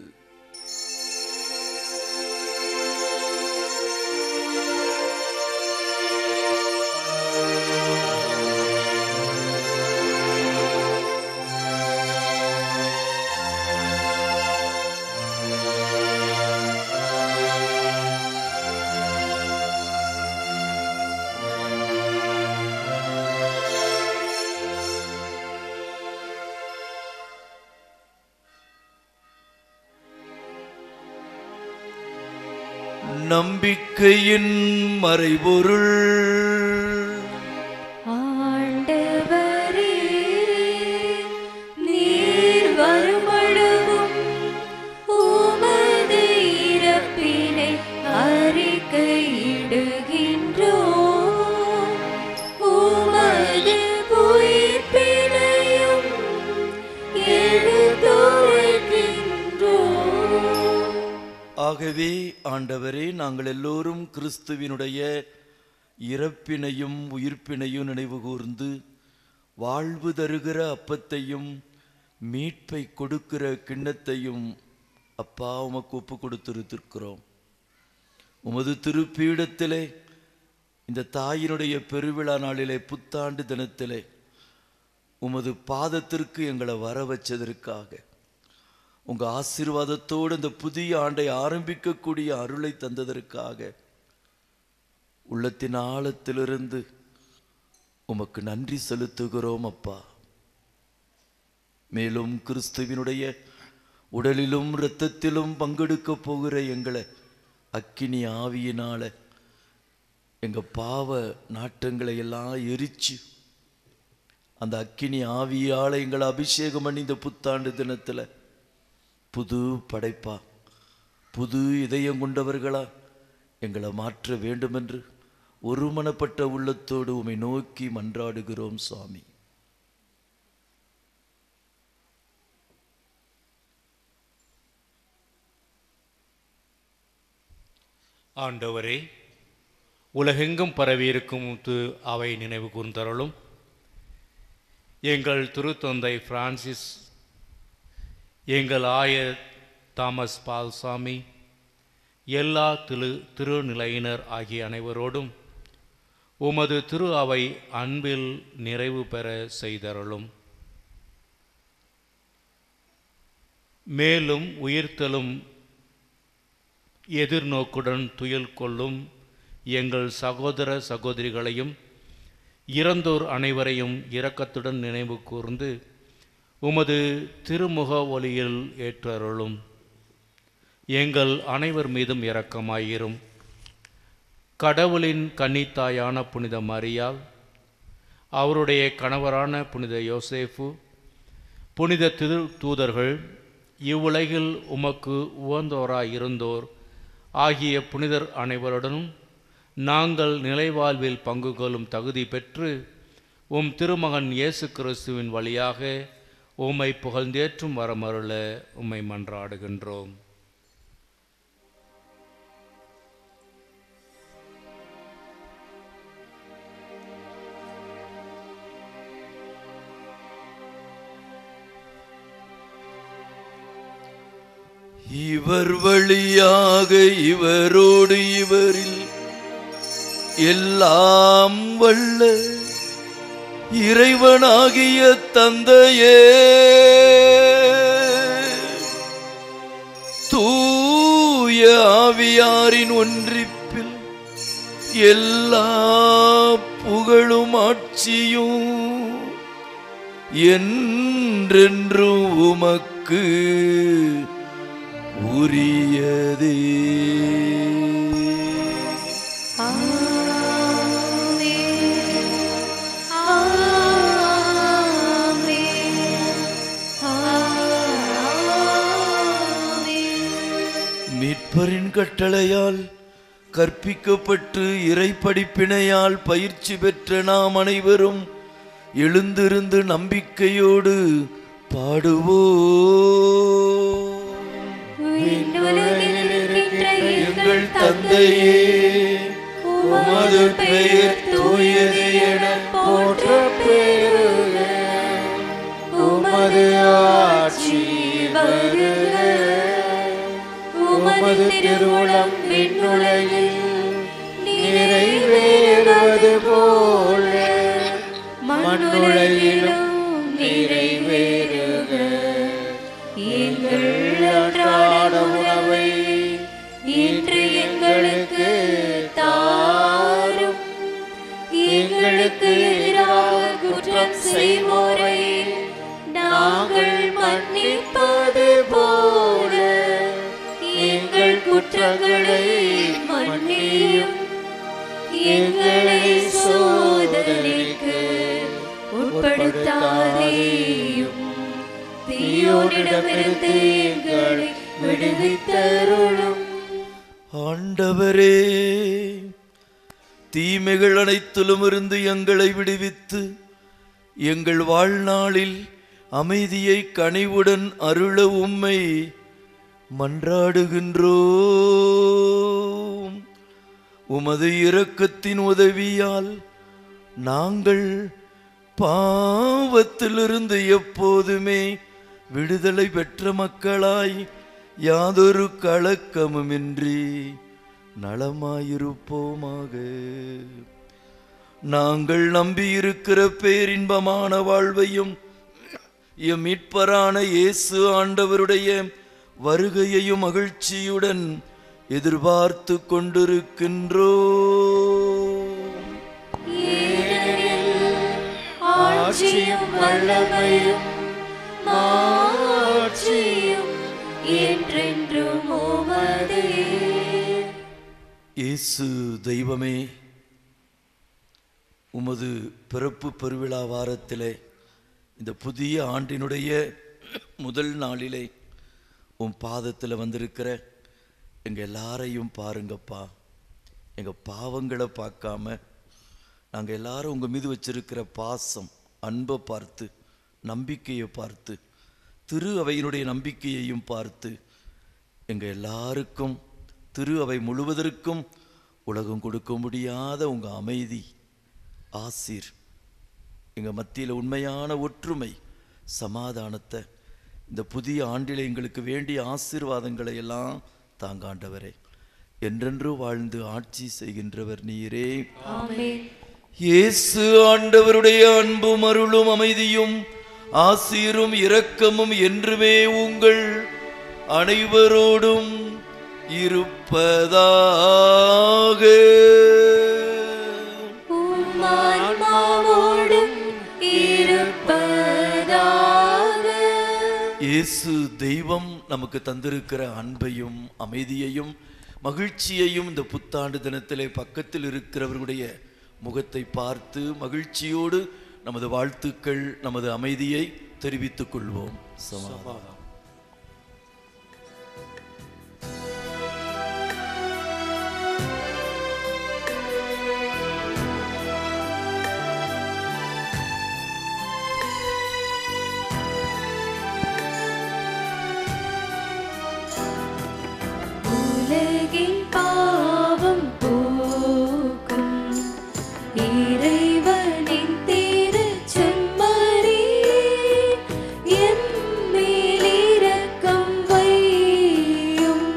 நம்பிக்கையின் மறைபொருள் ஆண்டவரே நீர் வருமளவும் உமது இறப்பினை அறிக்கையிடுகின்றோம் உமது உயிர்ப்பினையும் எடுத்துரைக்கின்றோம் ஆகவே ஆண்டவரே நாங்கள் எல்லோரும் கிறிஸ்துவினுடைய இறப்பினையும் உயிர்ப்பினையும் நினைவு கூர்ந்து வாழ்வு தருகிற அப்பத்தையும் மீட்பை கொடுக்கிற கிண்ணத்தையும் அப்பா உமக்கு ஒப்பு கொடுத்திருக்கிறோம் உமது திருப்பீடத்திலே இந்த தாயினுடைய பெருவிழா நாளிலே புத்தாண்டு தினத்திலே உமது பாதத்திற்கு எங்களை வர வச்சதற்காக உங்க ஆசீர்வாதத்தோடு இந்த புதிய ஆண்டை ஆரம்பிக்கக்கூடிய அருளை தந்ததற்காக உள்ளத்தின் ஆழத்திலிருந்து உமக்கு நன்றி செலுத்துகிறோம் அப்பா மேலும் கிறிஸ்துவினுடைய உடலிலும் இரத்தத்திலும் பங்கெடுக்க போகிற எங்களை அக்கினி ஆவியினால எங்க பாவ நாட்டங்களை எல்லாம் எரிச்சு அந்த அக்கினி ஆவியால எங்களை அபிஷேகம் பண்ணி இந்த புத்தாண்டு தினத்துல புது படைப்பா புது இதயம் கொண்டவர்களா எங்களை மாற்ற வேண்டுமென்று ஒருமனப்பட்ட உள்ளத்தோடு உம்மை நோக்கி மன்றாடுகிறோம் சுவாமி ஆண்டவரே உலகெங்கும் பரவியிருக்கும் து அவை நினைவு கூர்ந்தருளும் எங்கள் திருத்தந்தை பிரான்சிஸ் எங்கள் ஆயர் தாமஸ் பால்சாமி எல்லா திரு திருநிலையினர் ஆகிய அனைவரோடும் உமது திரு அவை அன்பில் நிறைவு பெற செய்தருளும் மேலும் உயிர்த்தலும் எதிர்நோக்குடன் துயில் கொள்ளும் எங்கள் சகோதர சகோதரிகளையும் இறந்தோர் அனைவரையும் இரக்கத்துடன் நினைவு கூர்ந்து உமது திருமுக ஒளியில் ஏற்றருளும் எங்கள் அனைவர் மீதும் இரக்கமாயிரும் கடவுளின் கன்னித்தாயான புனித மரியாள் அவருடைய கணவரான புனித யோசேஃபு புனித திரு தூதர்கள் இவ்வுலகில் உமக்கு உவந்தோராய் இருந்தோர் ஆகிய புனிதர் அனைவருடனும் நாங்கள் நிலைவாழ்வில் பங்கு கொள்ளும் தகுதி பெற்று உம் திருமகன் இயேசு கிறிஸ்துவின் வழியாக உம்மை புகழ்ந்தேற்றும் வரமருள உம்மை மன்றாடுகின்றோம் இவர் வழியாக இவரோடு இவரில் எல்லாம் வல்ல இறைவனாகிய தந்தையே தூய ஆவியாரின் ஒன்றிப்பில் எல்லா புகழும் ஆட்சியும் என்றென்றும் உமக்கு உரியதே மீட்பரின் கட்டளையால் கற்பிக்கப்பட்டு இறை படிப்பினையால் பயிற்சி பெற்ற நாம் அனைவரும் எழுந்திருந்து நம்பிக்கையோடு பாடுவோம் எங்கள் தந்தையே உமது பெயர் தூயது என போற்ற பெறுக உமது ஆட்சி வருக உமது திருவுளம் விண்ணுலகில் நிறைவேறுவது போல மண்ணுலகிலும் நிறைவேறுக எங்கள் அன்றாட உணவை இன்று எங்களுக்கு தாரும் எங்களுக்கு எதிராக குற்றம் செய்வோரை நாங்கள் மன்னிப்பது போல எங்கள் குற்றங்களை மன்னியும் எங்களை சோதனைக்கு உட்படுத்தாதேயும் தீயோனிடமிருந்து எங்களை விடுவித்தருளும் ஆண்டவரே தீமைகள் அனைத்திலும் இருந்து எங்களை விடுவித்து எங்கள் வாழ்நாளில் அமைதியை கனிவுடன் அருள உம்மை மன்றாடுகின்றோம் உமது இரக்கத்தின் உதவியால் நாங்கள் பாவத்திலிருந்து எப்போதுமே விடுதலை பெற்ற மக்களாய் யாதொரு கலக்கமுமின்றி நலமாயிருப்போமாக நாங்கள் நம்பியிருக்கிற பேரின்பமான வாழ்வையும் எம் மீட்பரான இயேசு ஆண்டவருடைய வருகையையும் மகிழ்ச்சியுடன் எதிர்பார்த்து கொண்டிருக்கின்றோ ஆட்சியும் வல்லமையும் மாட்சியும் என்றென்றும் உமதே இயேசு தெய்வமே உமது பிறப்பு பெருவிழா வாரத்திலே இந்த புதிய ஆண்டினுடைய முதல் நாளிலே உன் பாதத்தில் வந்திருக்கிற எங்கள் எல்லாரையும் பாருங்கப்பா எங்கள் பாவங்களை பார்க்காம நாங்கள் எல்லாரும் உங்கள் மீது வச்சிருக்கிற பாசம் அன்பை பார்த்து நம்பிக்கையை பார்த்து திரு அவையினுடைய நம்பிக்கையையும் பார்த்து எங்கள் எல்லாருக்கும் திரு அவை முழுவதற்கும் உலகம் கொடுக்க முடியாத உங்கள் அமைதி ஆசீர் எங்கள் மத்தியில் உண்மையான ஒற்றுமை சமாதானத்தை இந்த புதிய ஆண்டில் எங்களுக்கு வேண்டிய ஆசீர்வாதங்களை எல்லாம் தாங்காண்டவரே என்றென்று வாழ்ந்து ஆட்சி செய்கின்றவர் நீரே ஆமென் இயேசு ஆண்டவருடைய அன்பும் அருளும் அமைதியும் ஆசீரும் இரக்கமும் என்றுமே உங்கள் அனைவரோடும் இருப்பதாக உம்மான்மாவோடும் இருப்பதாக இயேசு தெய்வம் நமக்கு தந்திருக்கிற அன்பையும் அமைதியையும் மகிழ்ச்சியையும் இந்த புத்தாண்டு தினத்திலே பக்கத்தில் இருக்கிறவர்களுடைய முகத்தை பார்த்து மகிழ்ச்சியோடு நமது வாழ்த்துக்கள் நமது அமைதியை தெரிவித்துக் கொள்வோம் சமாதானம் உலகின் பாவம் போக்கும் இறைவனின் திருச்செம்மறி எம்மேல் இரக்கம் வையும்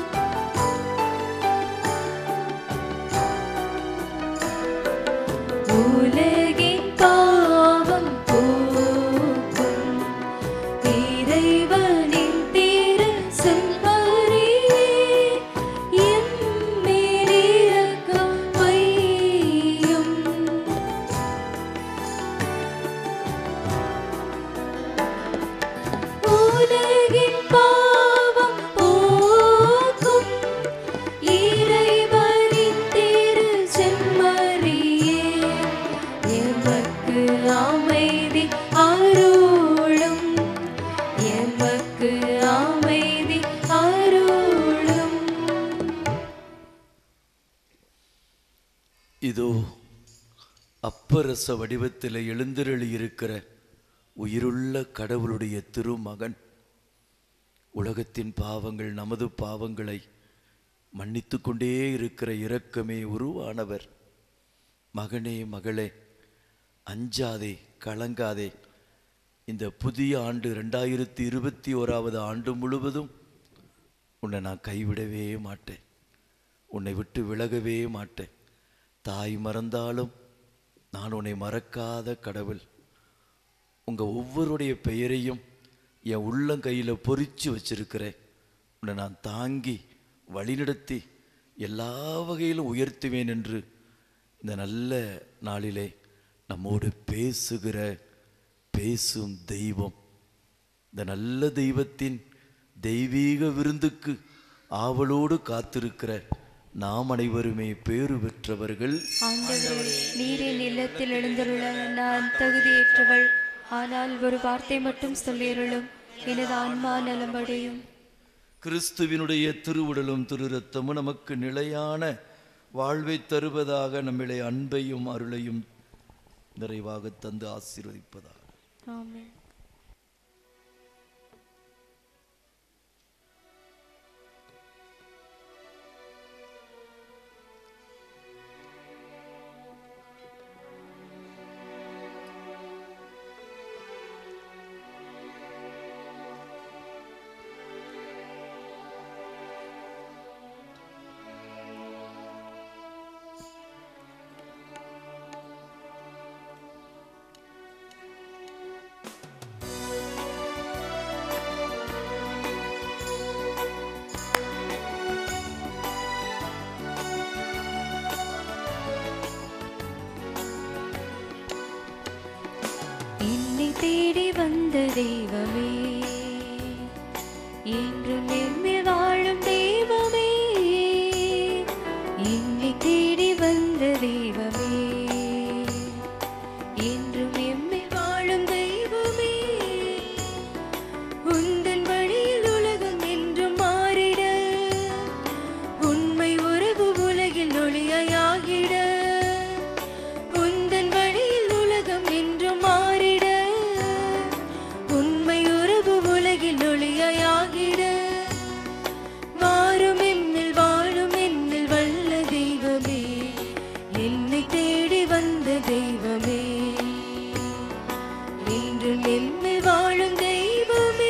உலகின் பாவம் போக்கும் இறைவனின் திருச்செம்மறி எம்மேல் இரக்கம் வையும் உலகின் பாவம் போக்கும் இறைவனின் திருச்செம்மறியே எமக்கு அமைதி அருளும் எமக்கு அமைதி அருளும் இதோ அப்பரச வடிவத்தில் எழுந்தருளி இருக்கிற உயிருள்ள கடவுளுடைய திருமகன் உலகத்தின் பாவங்கள் நமது பாவங்களை மன்னித்து கொண்டே இருக்கிற இரக்கமே உருவானவர் மகனே மகளே அஞ்சாதே கலங்காதே இந்த புதிய ஆண்டு ரெண்டாயிரத்தி இருபத்தி ஓராவது ஆண்டு முழுவதும் உன்னை நான் கைவிடவே மாட்டேன் உன்னை விட்டு விலகவே மாட்டேன் தாய் மறந்தாலும் நான் உன்னை மறக்காத கடவுள் உங்கள் ஒவ்வொருடைய பெயரையும் என் உள்ளங்கையில் பொறிச்சு வச்சிருக்கிறேன் உன்னை நான் தாங்கி வழிநடத்தி எல்லா வகையிலும் உயர்த்துவேன் என்று இந்த நல்ல நாளிலே நம்மோடு பேசுகிற பேசும் தெய்வம் இந்த நல்ல தெய்வத்தின் தெய்வீக விருந்துக்கு ஆவலோடு காத்திருக்கிற நாம் அனைவருமே பேறு பெற்றவர்கள் ஆண்டவரே நீரின் இல்லத்தில் எழுந்தருள நான் தகுதியற்றவள் ஆனால் ஒரு வார்த்தை மட்டும் சொல்லியருளும் எனது ஆன்மா நலமடையும் கிறிஸ்துவினுடைய திருவுடலும் திரு ரத்தமும் நமக்கு நிலையான வாழ்வை தருவதாக நம்மிலே அன்பையும் அருளையும் நிறைவாக தந்து ஆசீர்வதிப்பதாக ஆமென் என்னை தேடி வந்த வந்த தெய்வமே என்றும் எம்மில் வாழும் தெய்வமே என்னை தேடி வந்த தெய்வமே என்றும் எம்மில் வாழும் தெய்வமே உந்தன் வழியில் உலகம் என்றும் மாறிட உண்மை உறவு உலகில் ஒளியாகிட உந்தன் வழியில் உலகம் என்றும் மாறிட உண்மை உறவு உலகில் ஒளியாகிட வாரும் என்னில் வாழும் என்னில் வல்ல தெய்வமே என்னை தேடி வந்த தெய்வமே என்றும் என்னில் வாழும் தெய்வமே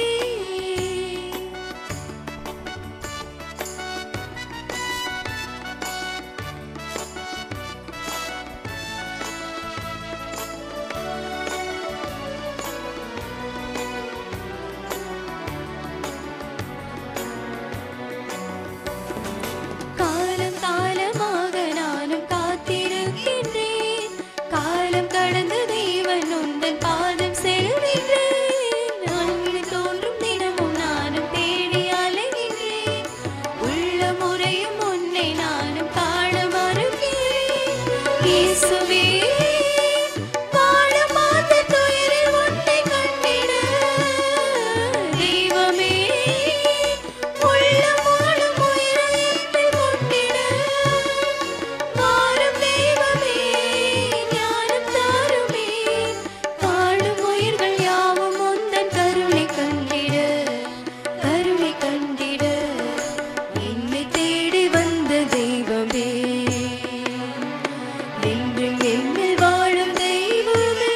காலம் காலமாக நானும் காத்திருக்கின்றேன் காலம் கடந்த தெய்வன் உந்தன் பாதம் செல்கின்றேன் நான் தோன்றும் தினமும் நானும் தேடி அலைகின்றேன் உள்ள முறையும் உன்னை நானும் காண மறுக்கிறேன் இயேசுவே வாழ மாத்த துயரில் உன்னை கண்டிட தெய்வமே உள்ளம் வாழும் உயிரை என்னில் கொண்டிட வாரும் தெய்வமே ஞானம் தாருமே வாழும் உயிர்கள் யாவும் உந்தன் கருணை கண்டிட கருணை கண்டிட என்னை தேடி வந்த தெய்வமே என்றும் என்னில் வாழும் தெய்வமே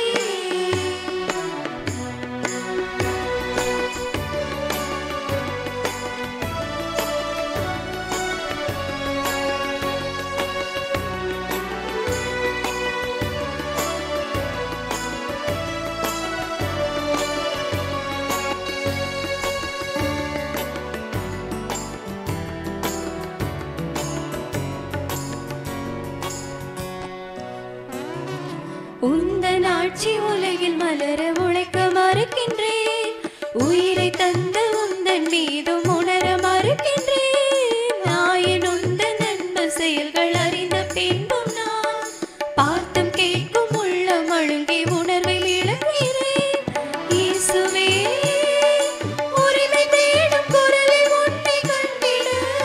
உந்தன் ஆட்சி உலகில் மலர உழைக்க மறுக்கின்றேன் உயிரை தந்த உந்தன் மீதும் உணர மறுக்கின்றேன் நாயன் உந்தன் அன்பு செயல்கள் அறிந்த பின்பும் நான் பார்த்தும் கேட்கும் உள்ள மழுங்கி உணர்வை இழக்கிறேன் இயேசுவே உரிமை தேடும் குரலில் உன்னை கண்டிட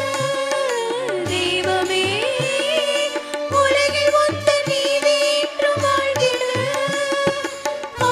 தெய்வமே உலகில் ஒத்த நீதி என்று வாழ்ந்திட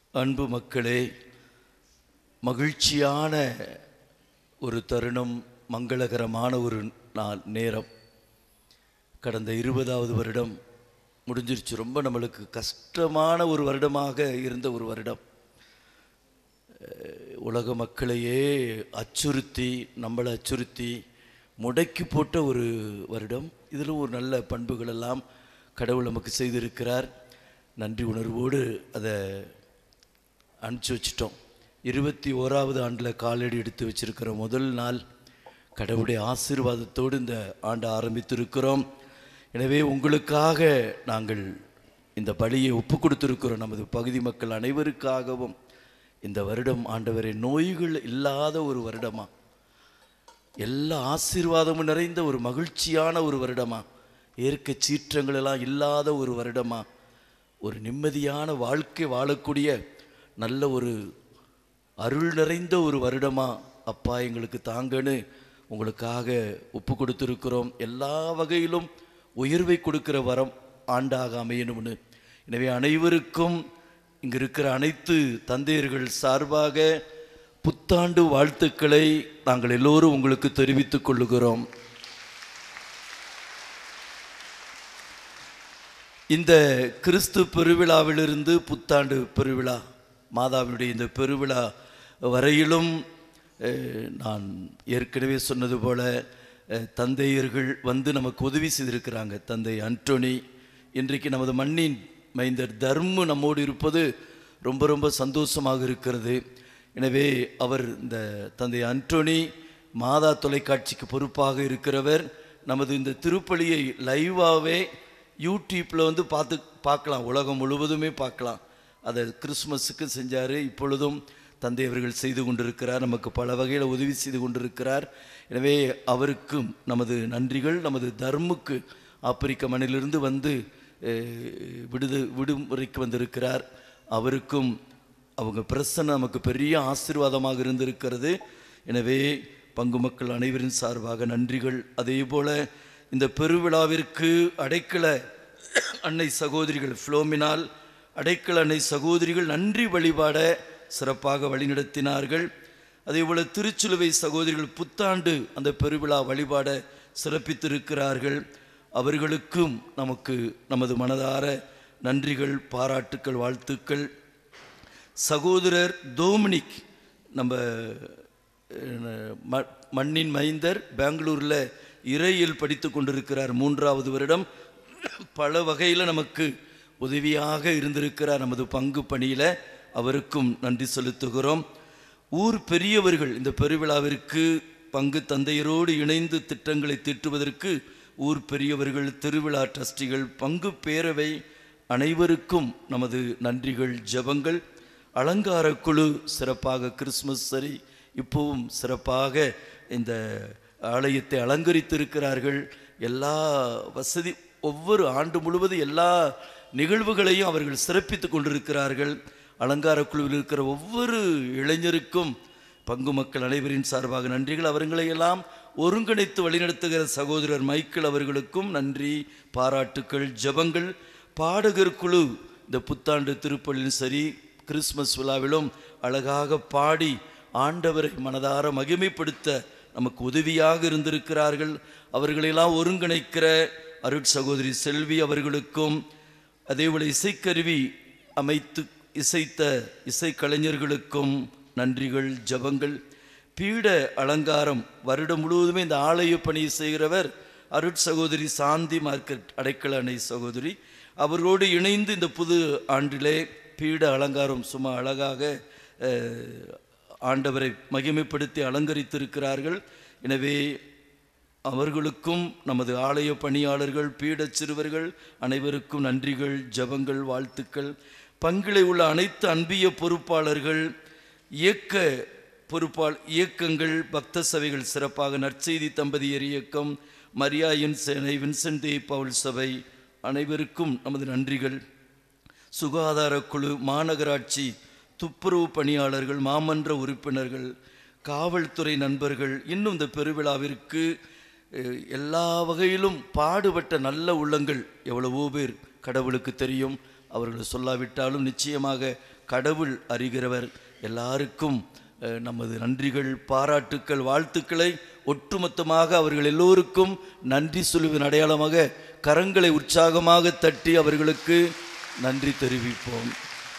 அன்பு மக்களே மகிழ்ச்சியான ஒரு தருணம் மங்களகரமான ஒரு நாள் நேரம் கடந்த இருபதாவது வருடம் முடிஞ்சிருச்சு ரொம்ப நம்மளுக்கு கஷ்டமான ஒரு வருடமாக இருந்த ஒரு வருடம் அஹ் உலக மக்களையே அச்சுறுத்தி நம்மளை அச்சுறுத்தி முடக்கி போட்ட ஒரு வருடம் இதில் ஒரு நல்ல பண்புகள் எல்லாம் கடவுள் நமக்கு செய்திருக்கிறார் நன்றி உணர்வோடு அதை அனுப்பிச்சி வச்சிட்டோம் இருபத்தி ஓராவது ஆண்டில் காலடி எடுத்து வச்சிருக்கிற முதல் நாள் கடவுளுடைய ஆசீர்வாதத்தோடு இந்த ஆண்டை ஆரம்பித்திருக்கிறோம் எனவே உங்களுக்காக நாங்கள் இந்த பலியை ஒப்பு கொடுத்திருக்கிறோம் நமது பகுதி மக்கள் அனைவருக்காகவும் இந்த வருடம் ஆண்டவரை நோய்கள் இல்லாத ஒரு வருடமா எல்லா ஆசீர்வாதமும் நிறைந்த ஒரு மகிழ்ச்சியான ஒரு வருடமா இயற்கை சீற்றங்கள் எல்லாம் இல்லாத ஒரு வருடமா ஒரு நிம்மதியான வாழ்க்கை வாழக்கூடிய நல்ல ஒரு அருள் நிறைந்த ஒரு வருடமா அப்பா எங்களுக்கு தாங்கன்னு உங்களுக்காக ஒப்பு கொடுத்துருக்கிறோம் எல்லா வகையிலும் உயர்வை கொடுக்கிற வரம் ஆண்டாக அமையணும்னு எனவே அனைவருக்கும் இங்கு இருக்கிற அனைத்து தந்தையர்கள் சார்பாக புத்தாண்டு வாழ்த்துக்களை நாங்கள் எல்லோரும் உங்களுக்கு தெரிவித்துக் கொள்ளுகிறோம் இந்த கிறிஸ்து பெருவிழாவிலிருந்து புத்தாண்டு பெருவிழா மாதாவினுடைய இந்த பெருவிழா வரையிலும் அஹ், நான் ஏற்கனவே சொன்னது போல அஹ், தந்தையர்கள் வந்து நமக்கு உதவி செய்திருக்கிறாங்க தந்தை அன்டோனி இன்றைக்கு நமது மண்ணின் மைந்தர் தர்மு நம்மோடு இருப்பது ரொம்ப ரொம்ப சந்தோஷமாக இருக்கிறது எனவே அவர் இந்த தந்தை அன்டோனி மாதா தொலைக்காட்சிக்கு பொறுப்பாக இருக்கிறவர் நமது இந்த திருப்பலியை லைவாகவே யூடியூப்பில் வந்து பார்த்து பார்க்கலாம் உலகம் முழுவதுமே பார்க்கலாம் அதை கிறிஸ்மஸுக்கு செஞ்சார் இப்பொழுதும் தந்தை அவர்கள் செய்து கொண்டிருக்கிறார் நமக்கு பல வகையில் உதவி செய்து கொண்டிருக்கிறார் எனவே அவருக்கும் நமது நன்றிகள் நமது தர்முக்கு ஆப்பிரிக்க மண்ணிலிருந்து வந்து அஹ், விடுது விடுமுறைக்கு வந்திருக்கிறார் அவருக்கும் அவங்க பிரசன்னம் நமக்கு பெரிய ஆசீர்வாதமாக இருந்திருக்கிறது எனவே பங்கு மக்கள் அனைவரின் சார்பாக நன்றிகள் அதே போல இந்த பெருவிழாவிற்கு அடைக்கல அன்னை சகோதரிகள் ஃப்ளோமினால் அடைக்கல அன்னை சகோதரிகள் நன்றி வழிபாட சிறப்பாக வழிநடத்தினார்கள் அதேபோல திருச்சிலுவை சகோதரிகள் புத்தாண்டு அந்த பெருவிழா வழிபாட சிறப்பித்திருக்கிறார்கள் அவர்களுக்கும் நமக்கு நமது மனதார நன்றிகள் பாராட்டுக்கள் வாழ்த்துக்கள் சகோதரர் டோமினிக் நம்ம அஹ், ம- மண்ணின் மைந்தர் பெங்களூரில் இறையில் படித்து கொண்டிருக்கிறார் மூன்றாவது வருடம் பல வகையில் நமக்கு உதவியாக இருந்திருக்கிறார் நமது பங்கு பணியில் அவருக்கும் நன்றி செலுத்துகிறோம் ஊர் பெரியவர்கள் இந்த பெருவிழாவிற்கு பங்கு தந்தையரோடு இணைந்து திட்டங்களை தீட்டுவதற்கு ஊர் பெரியவர்கள் திருவிழா ட்ரஸ்டிகள் பங்கு பேரவை அனைவருக்கும் நமது நன்றிகள் ஜெபங்கள் அலங்கார குழு சிறப்பாக கிறிஸ்மஸ் சரி இப்போவும் சிறப்பாக இந்த ஆலயத்தை அலங்கரித்திருக்கிறார்கள் எல்லா வசதி ஒவ்வொரு ஆண்டு முழுவதும் எல்லா நிகழ்வுகளையும் அவர்கள் சிறப்பித்து கொண்டிருக்கிறார்கள் அலங்கார குழுவில் இருக்கிற ஒவ்வொரு இளைஞருக்கும் பங்கு மக்கள் அனைவரின் சார்பாக நன்றிகள் அவர்களை எல்லாம் ஒருங்கிணைத்து வழிநடத்துகிற சகோதரர் மைக்கேல் அவர்களுக்கும் நன்றி பாராட்டுக்கள் ஜெபங்கள் பாடகர் குழு இந்த புத்தாண்டு திருப்பலிலும் சரி கிறிஸ்மஸ் விழாவிலும் அழகாக பாடி ஆண்டவரை மனதார மகிமைப்படுத்த நமக்கு உதவியாக இருந்திருக்கிறார்கள் அவர்களெல்லாம் ஒருங்கிணைக்கிற அருட் சகோதரி செல்வி அவர்களுக்கும் அதேபோல இசைக்கருவி அமைத்து இசைத்த இசைக்கலைஞர்களுக்கும் நன்றிகள் ஜபங்கள் பீட அலங்காரம் வருடம் முழுவதுமே இந்த ஆலய பணி செய்கிறவர் அருட் சகோதரி சாந்தி மார்க்கெட் அடைக்கல அணை சகோதரி அவரோடு இணைந்து இந்த புது ஆண்டிலே பீட அலங்காரம் சும்மா அழகாக அஹ், ஆண்டவரை மகிமைப்படுத்தி அலங்கரித்திருக்கிறார்கள் எனவே அவர்களுக்கும் நமது ஆலய பணியாளர்கள் பீடச் சிறுவர்கள் அனைவருக்கும் நன்றிகள் ஜெபங்கள் வாழ்த்துக்கள் பங்கிலே உள்ள அனைத்து அன்பிய பொறுப்பாளர்கள் இயக்க பொறுப்பாள் இயக்கங்கள் பக்த சபைகள் சிறப்பாக நற்செய்தி தம்பதியர் இயக்கம் மரியாயின் சேனை வின்சென்ட் தே பவுல் சபை அனைவருக்கும் நமது நன்றிகள் சுகாதார குழு மாநகராட்சி துப்புரவு பணியாளர்கள் மாமன்ற உறுப்பினர்கள் காவல்துறை நண்பர்கள் இன்னும் இந்த பெருவிழாவிற்கு அஹ், எல்லா வகையிலும் பாடுபட்ட நல்ல உள்ளங்கள் எவ்வளவோ பேர் கடவுளுக்கு தெரியும் அவர்கள் சொல்லாவிட்டாலும் நிச்சயமாக கடவுள் அறிகிறவர் எல்லாருக்கும் அஹ், நமது நன்றிகள் பாராட்டுக்கள் வாழ்த்துக்களை ஒட்டுமொத்தமாக அவர்கள் எல்லோருக்கும் நன்றி சொல்லுவின் அடையாளமாக கரங்களை உற்சாகமாக தட்டி அவர்களுக்கு நன்றி தெரிவிப்போம்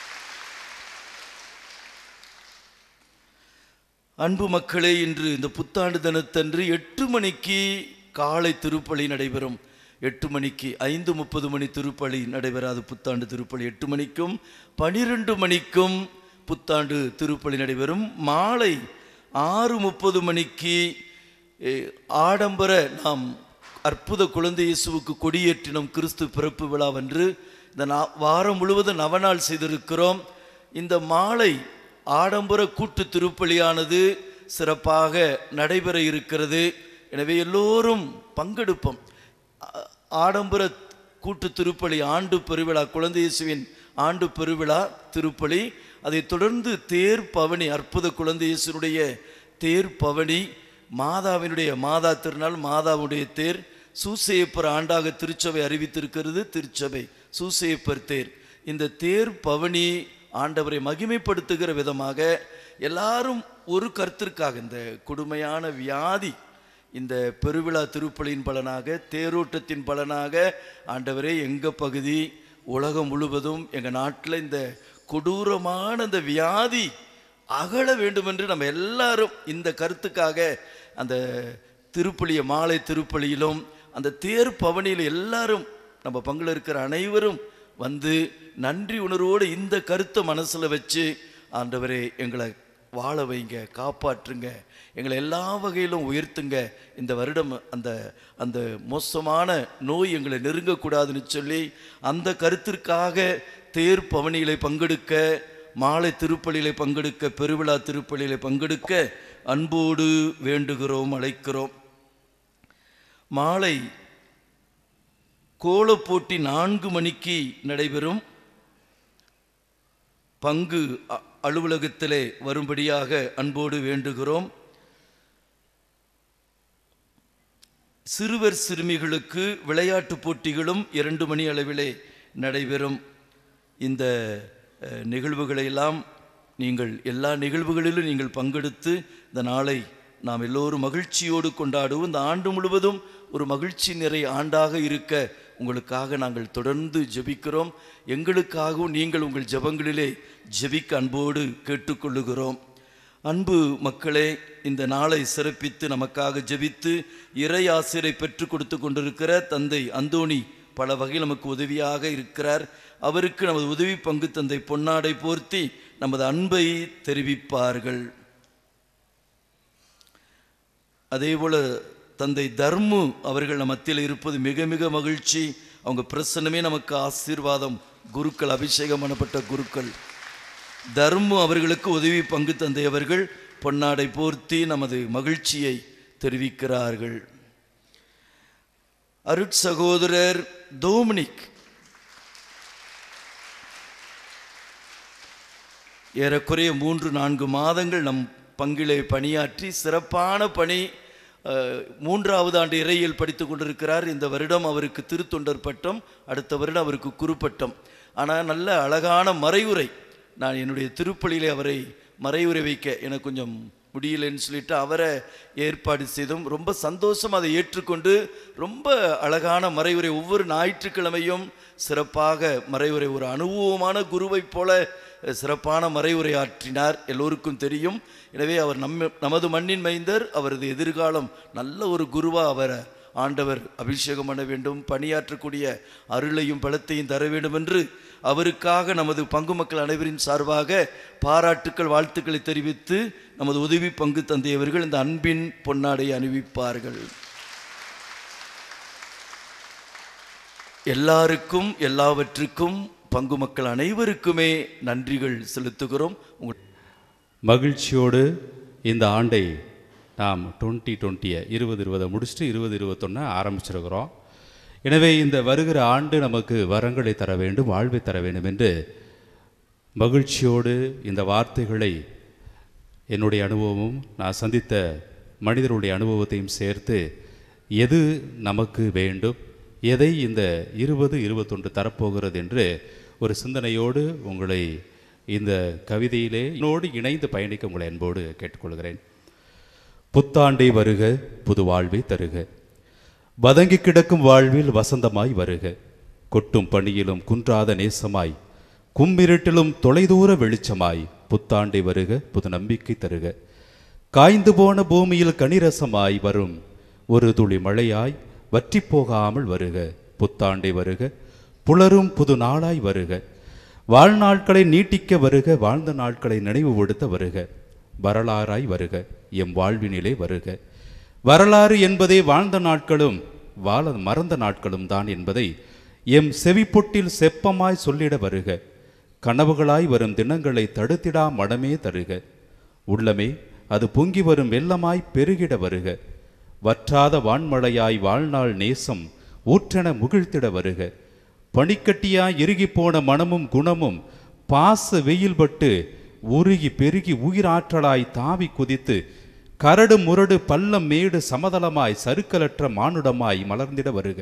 அன்பு மக்களே இன்று இந்த புத்தாண்டு தினத்தன்று எட்டு மணிக்கு காலை திருப்பலி நடைபெறும் எட்டு மணிக்கு ஐந்து முப்பது மணி திருப்பலி நடைபெறாது புத்தாண்டு திருப்பலி எட்டு மணிக்கும் பனிரெண்டு மணிக்கும் புத்தாண்டு திருப்பலி நடைபெறும் மாலை ஆறு முப்பது மணிக்கு eh, ஆடம்பர நாம் அற்புத குழந்தை இயேசுவுக்கு கொடியேற்றினோம் கிறிஸ்து பிறப்பு விழாவன்று இந்த நா- வாரம் முழுவதும் நவநாள் செய்திருக்கிறோம் இந்த மாலை ஆடம்பர கூட்டு திருப்பலியானது சிறப்பாக நடைபெற இருக்கிறது எனவே எல்லோரும் பங்கெடுப்போம் ஆ- ஆடம்பர கூட்டு திருப்பலி ஆண்டு பெருவிழா குழந்தை இயேசுவின் ஆண்டு பெருவிழா திருப்பலி அதைத் தொடர்ந்து தேர் பவனி அற்புத குழந்தை இயேசுனுடைய தேர் பவனி மாதாவினுடைய மாதா திருநாள் மாதாவுடைய தேர் சூசையப்பர் ஆண்டாக திருச்சபை அறிவித்திருக்கிறது திருச்சபை சூசையப்பர் தேர் இந்த தேர் பவனி ஆண்டவரை மகிமைப்படுத்துகிற விதமாக எல்லாரும் ஒரு கருத்திற்காக இந்த கொடுமையான வியாதி இந்த பெருவிழா திருப்பலியின் பலனாக தேரோட்டத்தின் பலனாக ஆண்டவரே எங்கள் பகுதி உலகம் முழுவதும் எங்கள் நாட்டில் இந்த கொடூரமான இந்த வியாதி அகல வேண்டும் என்று நம்ம எல்லாரும் இந்த கருத்துக்காக அந்த திருப்பலிய மாலை திருப்பலியிலும் அந்த தேர் பவனியில் எல்லாரும் நம்ம பங்குல இருக்கிற அனைவரும் வந்து நன்றி உணர்வோடு இந்த கருத்தை மனசில் வச்சு ஆண்டவரே எங்களை வாழ வைங்க காப்பாற்றுங்க எங்களை எல்லா வகையிலும் உயர்த்துங்க இந்த வருடம் அந்த அந்த மோசமான நோய் எங்களை நெருங்கக்கூடாதுன்னு சொல்லி அந்த கருத்திற்காக தேர் பவனியிலே பங்கெடுக்க மாலை திருப்பலியிலே பங்கெடுக்க பெருவிழா திருப்பலியிலே பங்கெடுக்க அன்போடு வேண்டுகிறோம் அழைக்கிறோம் மாலை கோலப்போட்டி நான்கு மணிக்கு நடைபெறும் பங்கு அ- அலுவலகத்திலே வரும்படியாக அன்போடு வேண்டுகிறோம் சிறுவர் சிறுமிகளுக்கு விளையாட்டுப் போட்டிகளும் இரண்டு மணி அளவிலே நடைபெறும் இந்த அஹ், நிகழ்வுகளை எல்லாம் நீங்கள் எல்லா நிகழ்வுகளிலும் நீங்கள் பங்கெடுத்து இந்த நாளை நாம் எல்லோரும் மகிழ்ச்சியோடு கொண்டாடுவோம் இந்த ஆண்டு முழுவதும் ஒரு மகிழ்ச்சி நிறை ஆண்டாக இருக்க உங்களுக்காக நாங்கள் தொடர்ந்து ஜெபிக்கிறோம் எங்களுக்காகவும் நீங்கள் உங்கள் ஜெபங்களிலே ஜெபிக்க அன்போடு கேட்டுக்கொள்ளுகிறோம் அன்பு மக்களே இந்த நாளை சிறப்பித்து நமக்காக ஜெபித்து இறை ஆசிரை பெற்றுக் கொடுத்து கொண்டிருக்கிற தந்தை அந்தோணி பல வகையில் நமக்கு உதவியாக இருக்கிறார் அவருக்கு நமது உதவி பங்கு தந்தை பொன்னாடை போர்த்தி நமது அன்பை தெரிவிப்பார்கள் அதேபோல தந்தை தர்மு அவர்கள் நம் மத்தியில் இருப்பது மிக மிக மகிழ்ச்சி அவங்க பிரசன்னமே நமக்கு ஆசீர்வாதம் குருக்கள் அபிஷேகம் பண்ணப்பட்ட குருக்கள் தர்மு அவர்களுக்கு உதவி பங்கு தந்தை அவர்கள் பொன்னாடை போர்த்தி நமது மகிழ்ச்சியை தெரிவிக்கிறார்கள் அருட்சகோதரர் டோமினிக் ஏறக்குறைய மூன்று நான்கு மாதங்கள் நம் பங்கிலே பணியாற்றி சிறப்பான பணி அஹ், மூன்றாவது ஆண்டு இறையியல் படித்து கொண்டிருக்கிறார் இந்த வருடம் அவருக்கு திருத்தொண்டர் பட்டம் அடுத்த வருடம் அவருக்கு குருப்பட்டம் ஆனால் நல்ல அழகான மறைவுரை நான் என்னுடைய திருப்பலியிலே அவரை மறைவுரை வைக்க எனக்கு கொஞ்சம் முடியலன்னு சொல்லிட்டு அவரை ஏற்பாடு செய்தும் ரொம்ப சந்தோஷம் அதை ஏற்றுக்கொண்டு ரொம்ப அழகான மறைவுரை ஒவ்வொரு ஞாயிற்றுக்கிழமையும் சிறப்பாக மறைவுரை ஒரு அனுபவமான குருவைப் போல அஹ், சிறப்பான மறைவுரை ஆற்றினார் எல்லோருக்கும் தெரியும் எனவே அவர் நம்ம நமது மண்ணின் மைந்தர் அவரது எதிர்காலம் நல்ல ஒரு குருவா அவரை ஆண்டவர் அபிஷேகம் பண்ண வேண்டும் பணியாற்றக்கூடிய அருளையும் பலத்தையும் தர வேண்டும் என்று அவருக்காக நமது பங்கு மக்கள் அனைவரின் சார்பாக பாராட்டுக்கள் வாழ்த்துக்களை தெரிவித்து நமது உதவி பங்கு தந்தையவர்கள் இந்த அன்பின் பொன்னாடை அணிவிப்பார்கள் எல்லாருக்கும் எல்லாவற்றுக்கும் பங்கு மக்கள் அனைவருக்குமே நன்றிகள் செலுத்துகிறோம் உங்கள் மகிழ்ச்சியோடு இந்த ஆண்டை நாம் டுவெண்ட்டி டுவெண்ட்டியை இருபது இருபதை முடிச்சுட்டு இருபது இருபத்தொன்று ஆரம்பிச்சிருக்கிறோம் எனவே இந்த வருகிற ஆண்டு நமக்கு வரங்களை தர வேண்டும் வாழ்வை தர வேண்டும் என்று மகிழ்ச்சியோடு இந்த வார்த்தைகளை என்னுடைய அனுபவமும் நான் சந்தித்த மனிதருடைய அனுபவத்தையும் சேர்த்து எது நமக்கு வேண்டும் எதை இந்த இருபது இருபத்தொன்று தரப்போகிறது என்று ஒரு சிந்தனையோடு உங்களை இந்த கவிதையிலே என்னோடு இணைந்து பயணிக்க உங்களை அன்போடு கேட்டுக்கொள்கிறேன் புத்தாண்டே வருக புது வாழ்வை தருக வதங்கி கிடக்கும் வாழ்வில் வசந்தமாய் வருக கொட்டும் பணியிலும் குன்றாத நேசமாய் கும்மிருட்டிலும் தொலைதூர வெளிச்சமாய் புத்தாண்டை வருக புது நம்பிக்கை தருக காய்ந்து போன பூமியில் கனிரசமாய் வரும் ஒரு துளி மழையாய் வற்றி போகாமல் வருக புத்தாண்டை வருக புலரும் புது நாளாய் வருக வாழ்நாட்களை நீட்டிக்க வருக வாழ்ந்த நாட்களை நினைவுபடுத்த வருக வரலாறாய் வருக எம் வாழ்வினிலே வருக வரலாறு என்பதே வாழ்ந்த நாட்களும் வாழ மறந்த நாட்களும் தான் என்பதை எம் செவிப்பொட்டில் செப்பமாய் சொல்லிட வருக கனவுகளாய் வரும் தினங்களை தடுத்திடா மடமே தருக உள்ளமே அது பொங்கி வரும் வெள்ளமாய் பெருகிட வருக வற்றாத வான்மழையாய் வாழ்நாள் நேசம் ஊற்றென முகிழ்த்திட வருக பனிக்கட்டியாய் இறுகிப் போன மனமும் குணமும் பாச வெயில் பட்டு உருகி பெருகி உயிராற்றலாய் தாவி குதித்து கரடு முரடு பள்ளம் மேடு சமதளமாய் சருக்கலற்ற மானுடமாய் மலர்ந்திட வருக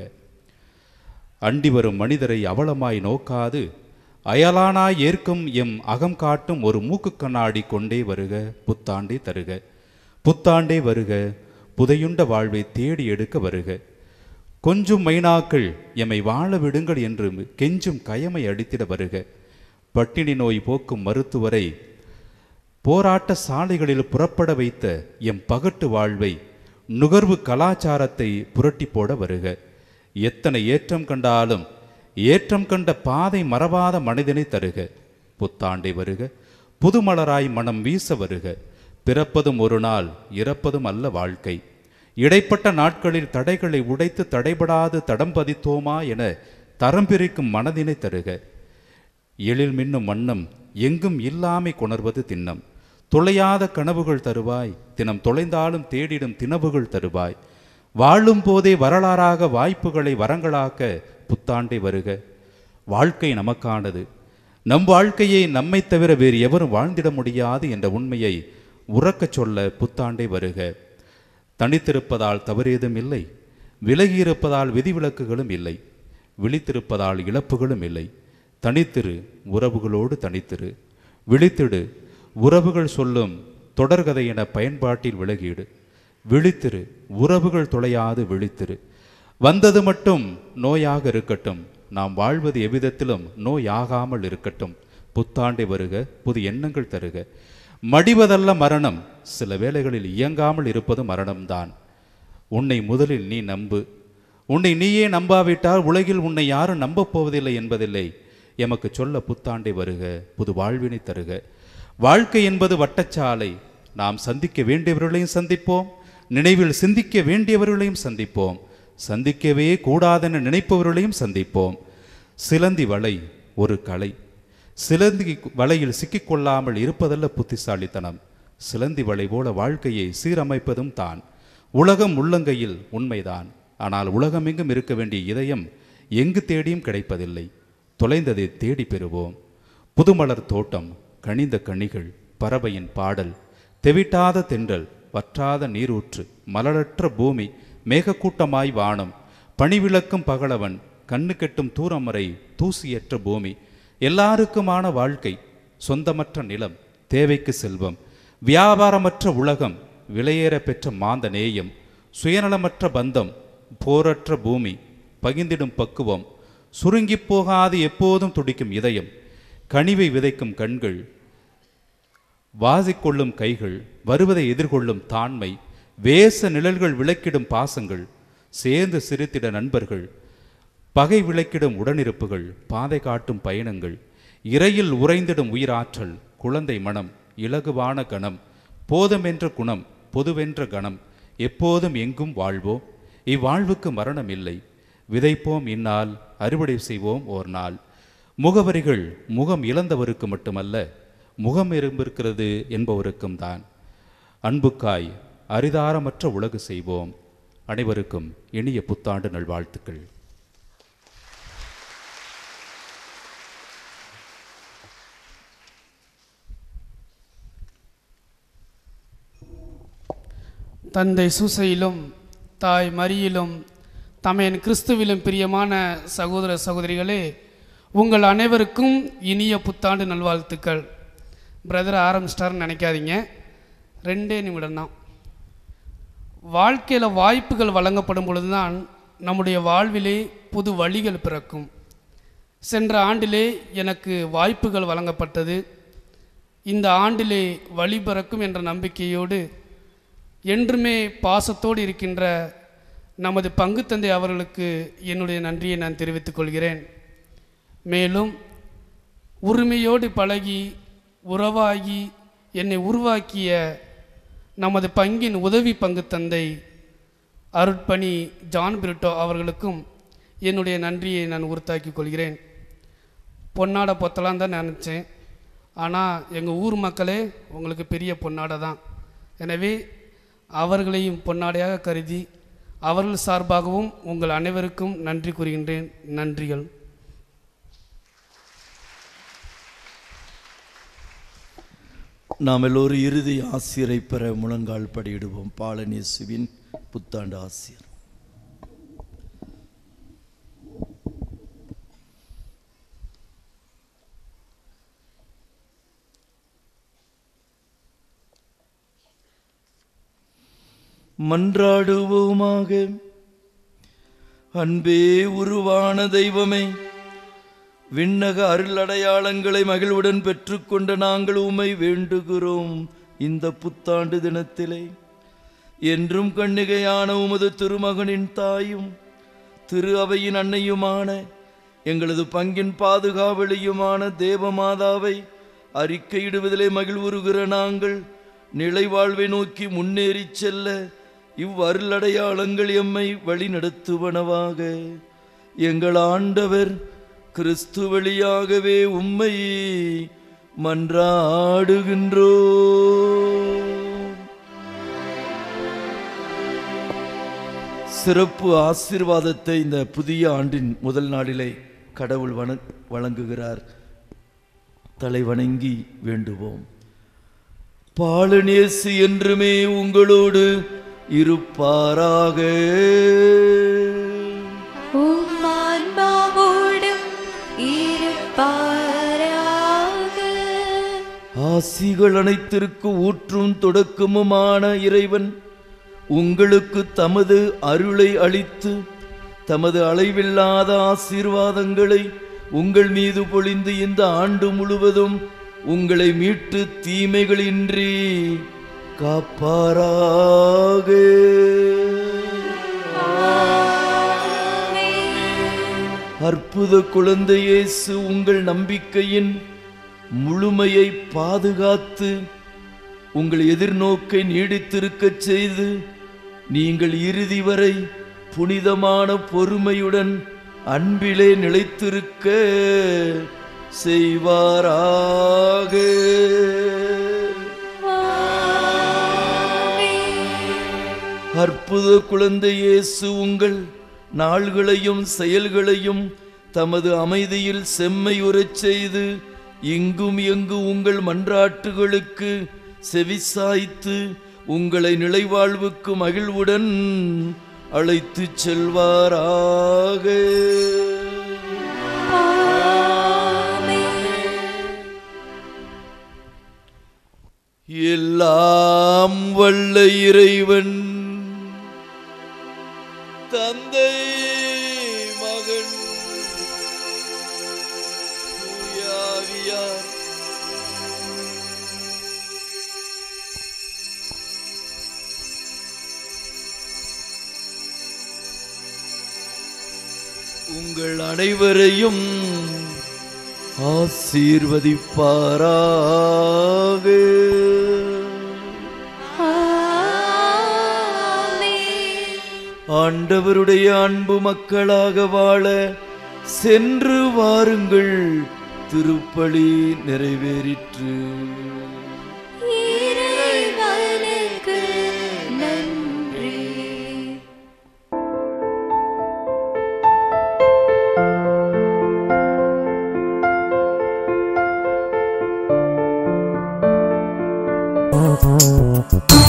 அண்டி வரும் மனிதரை அவலமாய் நோக்காது அயலானாய் ஏற்கும் எம் அகம் காட்டும் ஒரு மூக்கு கண்ணாடி கொண்டே வருக புத்தாண்டே தருக புத்தாண்டே வருக புதையுண்ட வாழ்வை தேடி எடுக்க வருக கொஞ்சம் மைனாக்கள் எம்மை வாழ விடுங்கள் என்று கெஞ்சும் கயமை அடித்திட வருக பட்டினி நோய் போக்கும் மருத்துவரை போராட்ட சாலைகளில் புறப்பட வைத்த எம் பகட்டு வாழ்வை நுகர்வு கலாச்சாரத்தை புரட்டி போட வருக எத்தனை ஏற்றம் கண்டாலும் ஏற்றம் கண்ட பாதை மறவாத மனிதனை தருக புத்தாண்டை வருக புதுமலராய் மனம் வீச வருக பிறப்பதும் ஒரு நாள் இறப்பதும் அல்ல வாழ்க்கை இடைப்பட்ட நாட்களில் தடைகளை உடைத்து தடைபடாது தடம் பதித்தோமா என தரம் பிரிக்கும் மனதினை தருக எழில் மின்னும் வண்ணம் எங்கும் இல்லாமை கொணர்வது திண்ணம் தொலையாத கனவுகள் தருவாய் தினம் தொலைந்தாலும் தேடிடும் தினவுகள் தருவாய் வாழும் போதே வரலாறாக வாய்ப்புகளை வரங்களாக்க புத்தாண்டை வருக வாழ்க்கை நமக்கானது நம் வாழ்க்கையை நம்மை தவிர வேறு எவரும் வாழ்ந்திட முடியாது என்ற உண்மையை உறக்கச் சொல்ல புத்தாண்டை வருக தனித்திருப்பதால் தவறேதும் இல்லை விலகியிருப்பதால் விதிவிலக்குகளும் இல்லை விழித்திருப்பதால் இழப்புகளும் இல்லை தனித்திரு உறவுகளோடு தனித்திரு விழித்திடு உறவுகள் சொல்லும் தொடர்கதை என பயன்பாட்டில் விலகீடு விழித்திரு உறவுகள் தொலையாது விழித்திரு வந்தது மட்டும் நோயாக இருக்கட்டும் நாம் வாழ்வது எவ்விதத்திலும் நோயாகாமல் இருக்கட்டும் புத்தாண்டை வருக புது எண்ணங்கள் தருக மடிவதல்ல மரணம் சில வேளைகளில் இயங்காமல் இருப்பது மரணம்தான் உன்னை முதலில் நீ நம்பு உன்னை நீயே நம்பாவிட்டால் உலகில் உன்னை யாரும் நம்பப் போவதில்லை என்பதில்லை எமக்கு சொல்ல புத்தாண்டை வருக புது வாழ்வினை தருக வாழ்க்கை என்பது வட்டச்சாலை நாம் சந்திக்க வேண்டியவர்களையும் சந்திப்போம் நினைவில் சிந்திக்க வேண்டியவர்களையும் சந்திப்போம் சந்திக்கவே கூடாதென நினைப்பவர்களையும் சந்திப்போம் சிலந்தி வலை ஒரு கலை சிலந்தி வலையில் சிக்கிக்கொள்ளாமல் இருப்பதல்ல புத்திசாலித்தனம் சிலந்தி வலை போல வாழ்க்கையை சீரமைப்பதும் தான் உலகம் உள்ளங்கையில் உண்மைதான் ஆனால் உலகமெங்கும் இருக்க வேண்டிய இதயம் எங்கு தேடியும் கிடைப்பதில்லை தொலைந்ததை தேடி பெறுவோம் புதுமலர் தோட்டம் கனிந்த கனிகள் பறவையின் பாடல் தெவிட்டாத தென்றல் வற்றாத நீரூற்று மலரற்ற பூமி மேகக்கூட்டமாய் வானம் பணிவிளக்கும் பகலவன் கண்ணு கெட்டும் தூரம் வரை தூசியற்ற பூமி எல்லாருக்குமான வாழ்க்கை சொந்தமற்ற நிலம் தேவைக்கு செல்வம் வியாபாரமற்ற உலகம் விலையேற பெற்ற மாந்த நேயம் சுயநலமற்ற பந்தம் போரற்ற பூமி பகிர்ந்திடும் பக்குவம் சுருங்கிப் போகாது எப்போதும் துடிக்கும் இதயம் கனிவை விதைக்கும் கண்கள் வாசிக்கொள்ளும் கைகள் வருவதை எதிர்கொள்ளும் தாண்மை வேச நிழல்கள் விளக்கிடும் பாசங்கள் சேர்ந்து சிரித்திட நண்பர்கள் பகை விளக்கிடும் உடனிருப்புகள் பாதை காட்டும் பயணங்கள் இறையில் உறைந்திடும் உயிராற்றல் குழந்தை மனம் இலகுவான கணம் போதமென்ற குணம் பொதுவென்ற கணம் எப்போதும் எங்கும் வாழ்வோம் இவ்வாழ்வுக்கு மரணம் இல்லை விதைப்போம் இந்நாள் அறுவடை செய்வோம் ஓர் நாள் முகவரிகள் முகம் இழந்தவருக்கு மட்டுமல்ல முகம் இருந்திருக்கிறது என்பவருக்கும் தான் அன்புக்காய் அரிதாரமற்ற உலகு செய்வோம் அனைவருக்கும் இனிய புத்தாண்டு நல்வாழ்த்துக்கள் தந்தை சூசையிலும் தாய் மரியிலும் தமையன் கிறிஸ்துவிலும் பிரியமான சகோதர சகோதரிகளே உங்கள் அனைவருக்கும் இனிய புத்தாண்டு நல்வாழ்த்துக்கள் பிரதர் ஆரம்பிச்சிட்டாருன்னு நினைக்காதீங்க ரெண்டே நிமிடம் தான் வாழ்க்கையில் வாய்ப்புகள் வழங்கப்படும் பொழுது தான் நம்முடைய வாழ்விலே புது வழிகள் பிறக்கும் சென்ற ஆண்டிலே எனக்கு வாய்ப்புகள் வழங்கப்பட்டது இந்த ஆண்டிலே வழி பிறக்கும் என்ற நம்பிக்கையோடு என்றுமே பாசத்தோடு இருக்கின்ற நமது பங்குத்தந்தை அவர்களுக்கு என்னுடைய நன்றியை நான் தெரிவித்துக் கொள்கிறேன் மேலும் உரிமையோடு பழகி உறவாகி என்னை உருவாக்கிய நமது பங்கின் உதவி பங்கு தந்தை அருட்பணி ஜான் பிரிட்டோ அவர்களுக்கும் என்னுடைய நன்றியை நான் உறுத்தாக்கிக் கொள்கிறேன் பொன்னாடை பொத்தலாம் தான் நினச்சேன் ஆனால் எங்கள் ஊர் மக்களே உங்களுக்கு பெரிய பொன்னாடை தான் எனவே அவர்களையும் பொன்னாடையாக கருதி அவர்கள் சார்பாகவும் உங்கள் அனைவருக்கும் நன்றி கூறுகின்றேன் நன்றிகள் நாம் எல்லோரும் இறுதி ஆசிரியரை பெற முழங்கால் படியிடுவோம் பாலனேசுவின் புத்தாண்டு ஆசிரியர் மன்றாடுவோமாக அன்பே உருவான தெய்வமே விண்ணக அருள் அடையாளங்களை மகிழ்வுடன் பெற்றுக்கொண்ட நாங்கள் உம்மை வேண்டுகிறோம் இந்த புத்தாண்டு தினத்திலே என்றும் கண்ணிகையான உமது திருமகனின் தாயும் திரு அவையின் அன்னையுமான எங்களது பங்கின் பாதுகாவலியுமான தேவமாதாவை அறிக்கையிடுவதிலே மகிழ்வுறுகிற நாங்கள் நிலைவாழ்வை நோக்கி முன்னேறிச் செல்ல இவ்வருளடையாளங்கள் எம்மை வழிநடத்துவனவாக எங்கள் ஆண்டவர் கிறிஸ்து வழியாகவே உம்மை மன்றாடுகின்றோ சிறப்பு ஆசீர்வாதத்தை இந்த புதிய ஆண்டின் முதல் நாளிலே கடவுள் வண வழங்குகிறார் தலை வணங்கி வேண்டுவோம் பாலநேசு என்றுமே உங்களோடு இருப்பாராக உம்மான்மாவோடும் இருப்பாராக ஆசிகள் அனைத்திற்கு ஊற்றும் தொடக்கமுமான இறைவன் உங்களுக்கு தமது அருளை அளித்து தமது அளவில்லாத ஆசீர்வாதங்களை உங்கள் மீது பொழிந்து இந்த ஆண்டு முழுவதும் உங்களை மீட்டு தீமைகளின்றி காப்பாராக அற்புத குழந்தை இயேசு உங்கள் நம்பிக்கையின் முழுமையை பாதுகாத்து உங்கள் எதிர்நோக்கை நீடித்திருக்கச் செய்து நீங்கள் இறுதி வரை புனிதமான பொறுமையுடன் அன்பிலே நிலைத்திருக்க செய்வாராக அற்புத குழந்தை இயேசு உங்கள் நாள்களையும் செயல்களையும் தமது அமைதியில் செம்மையுறச் செய்து இங்கும் எங்கு உங்கள் மன்றாட்டுகளுக்கு செவிசாய்த்து உங்களை நிலைவாழ்வுக்கு மகிழ்வுடன் அழைத்துச் செல்வாராக எல்லாம் வல்ல இறைவன் தந்தை மகன் தூயாவியார் உங்கள் அனைவரையும் ஆசீர்வதிப்பாராக ஆண்டவருடைய அன்பு மக்களாக வாழ சென்று வாருங்கள் திருப்பலி நிறைவேறிற்று இறைவனுக்கு நன்றி Oh,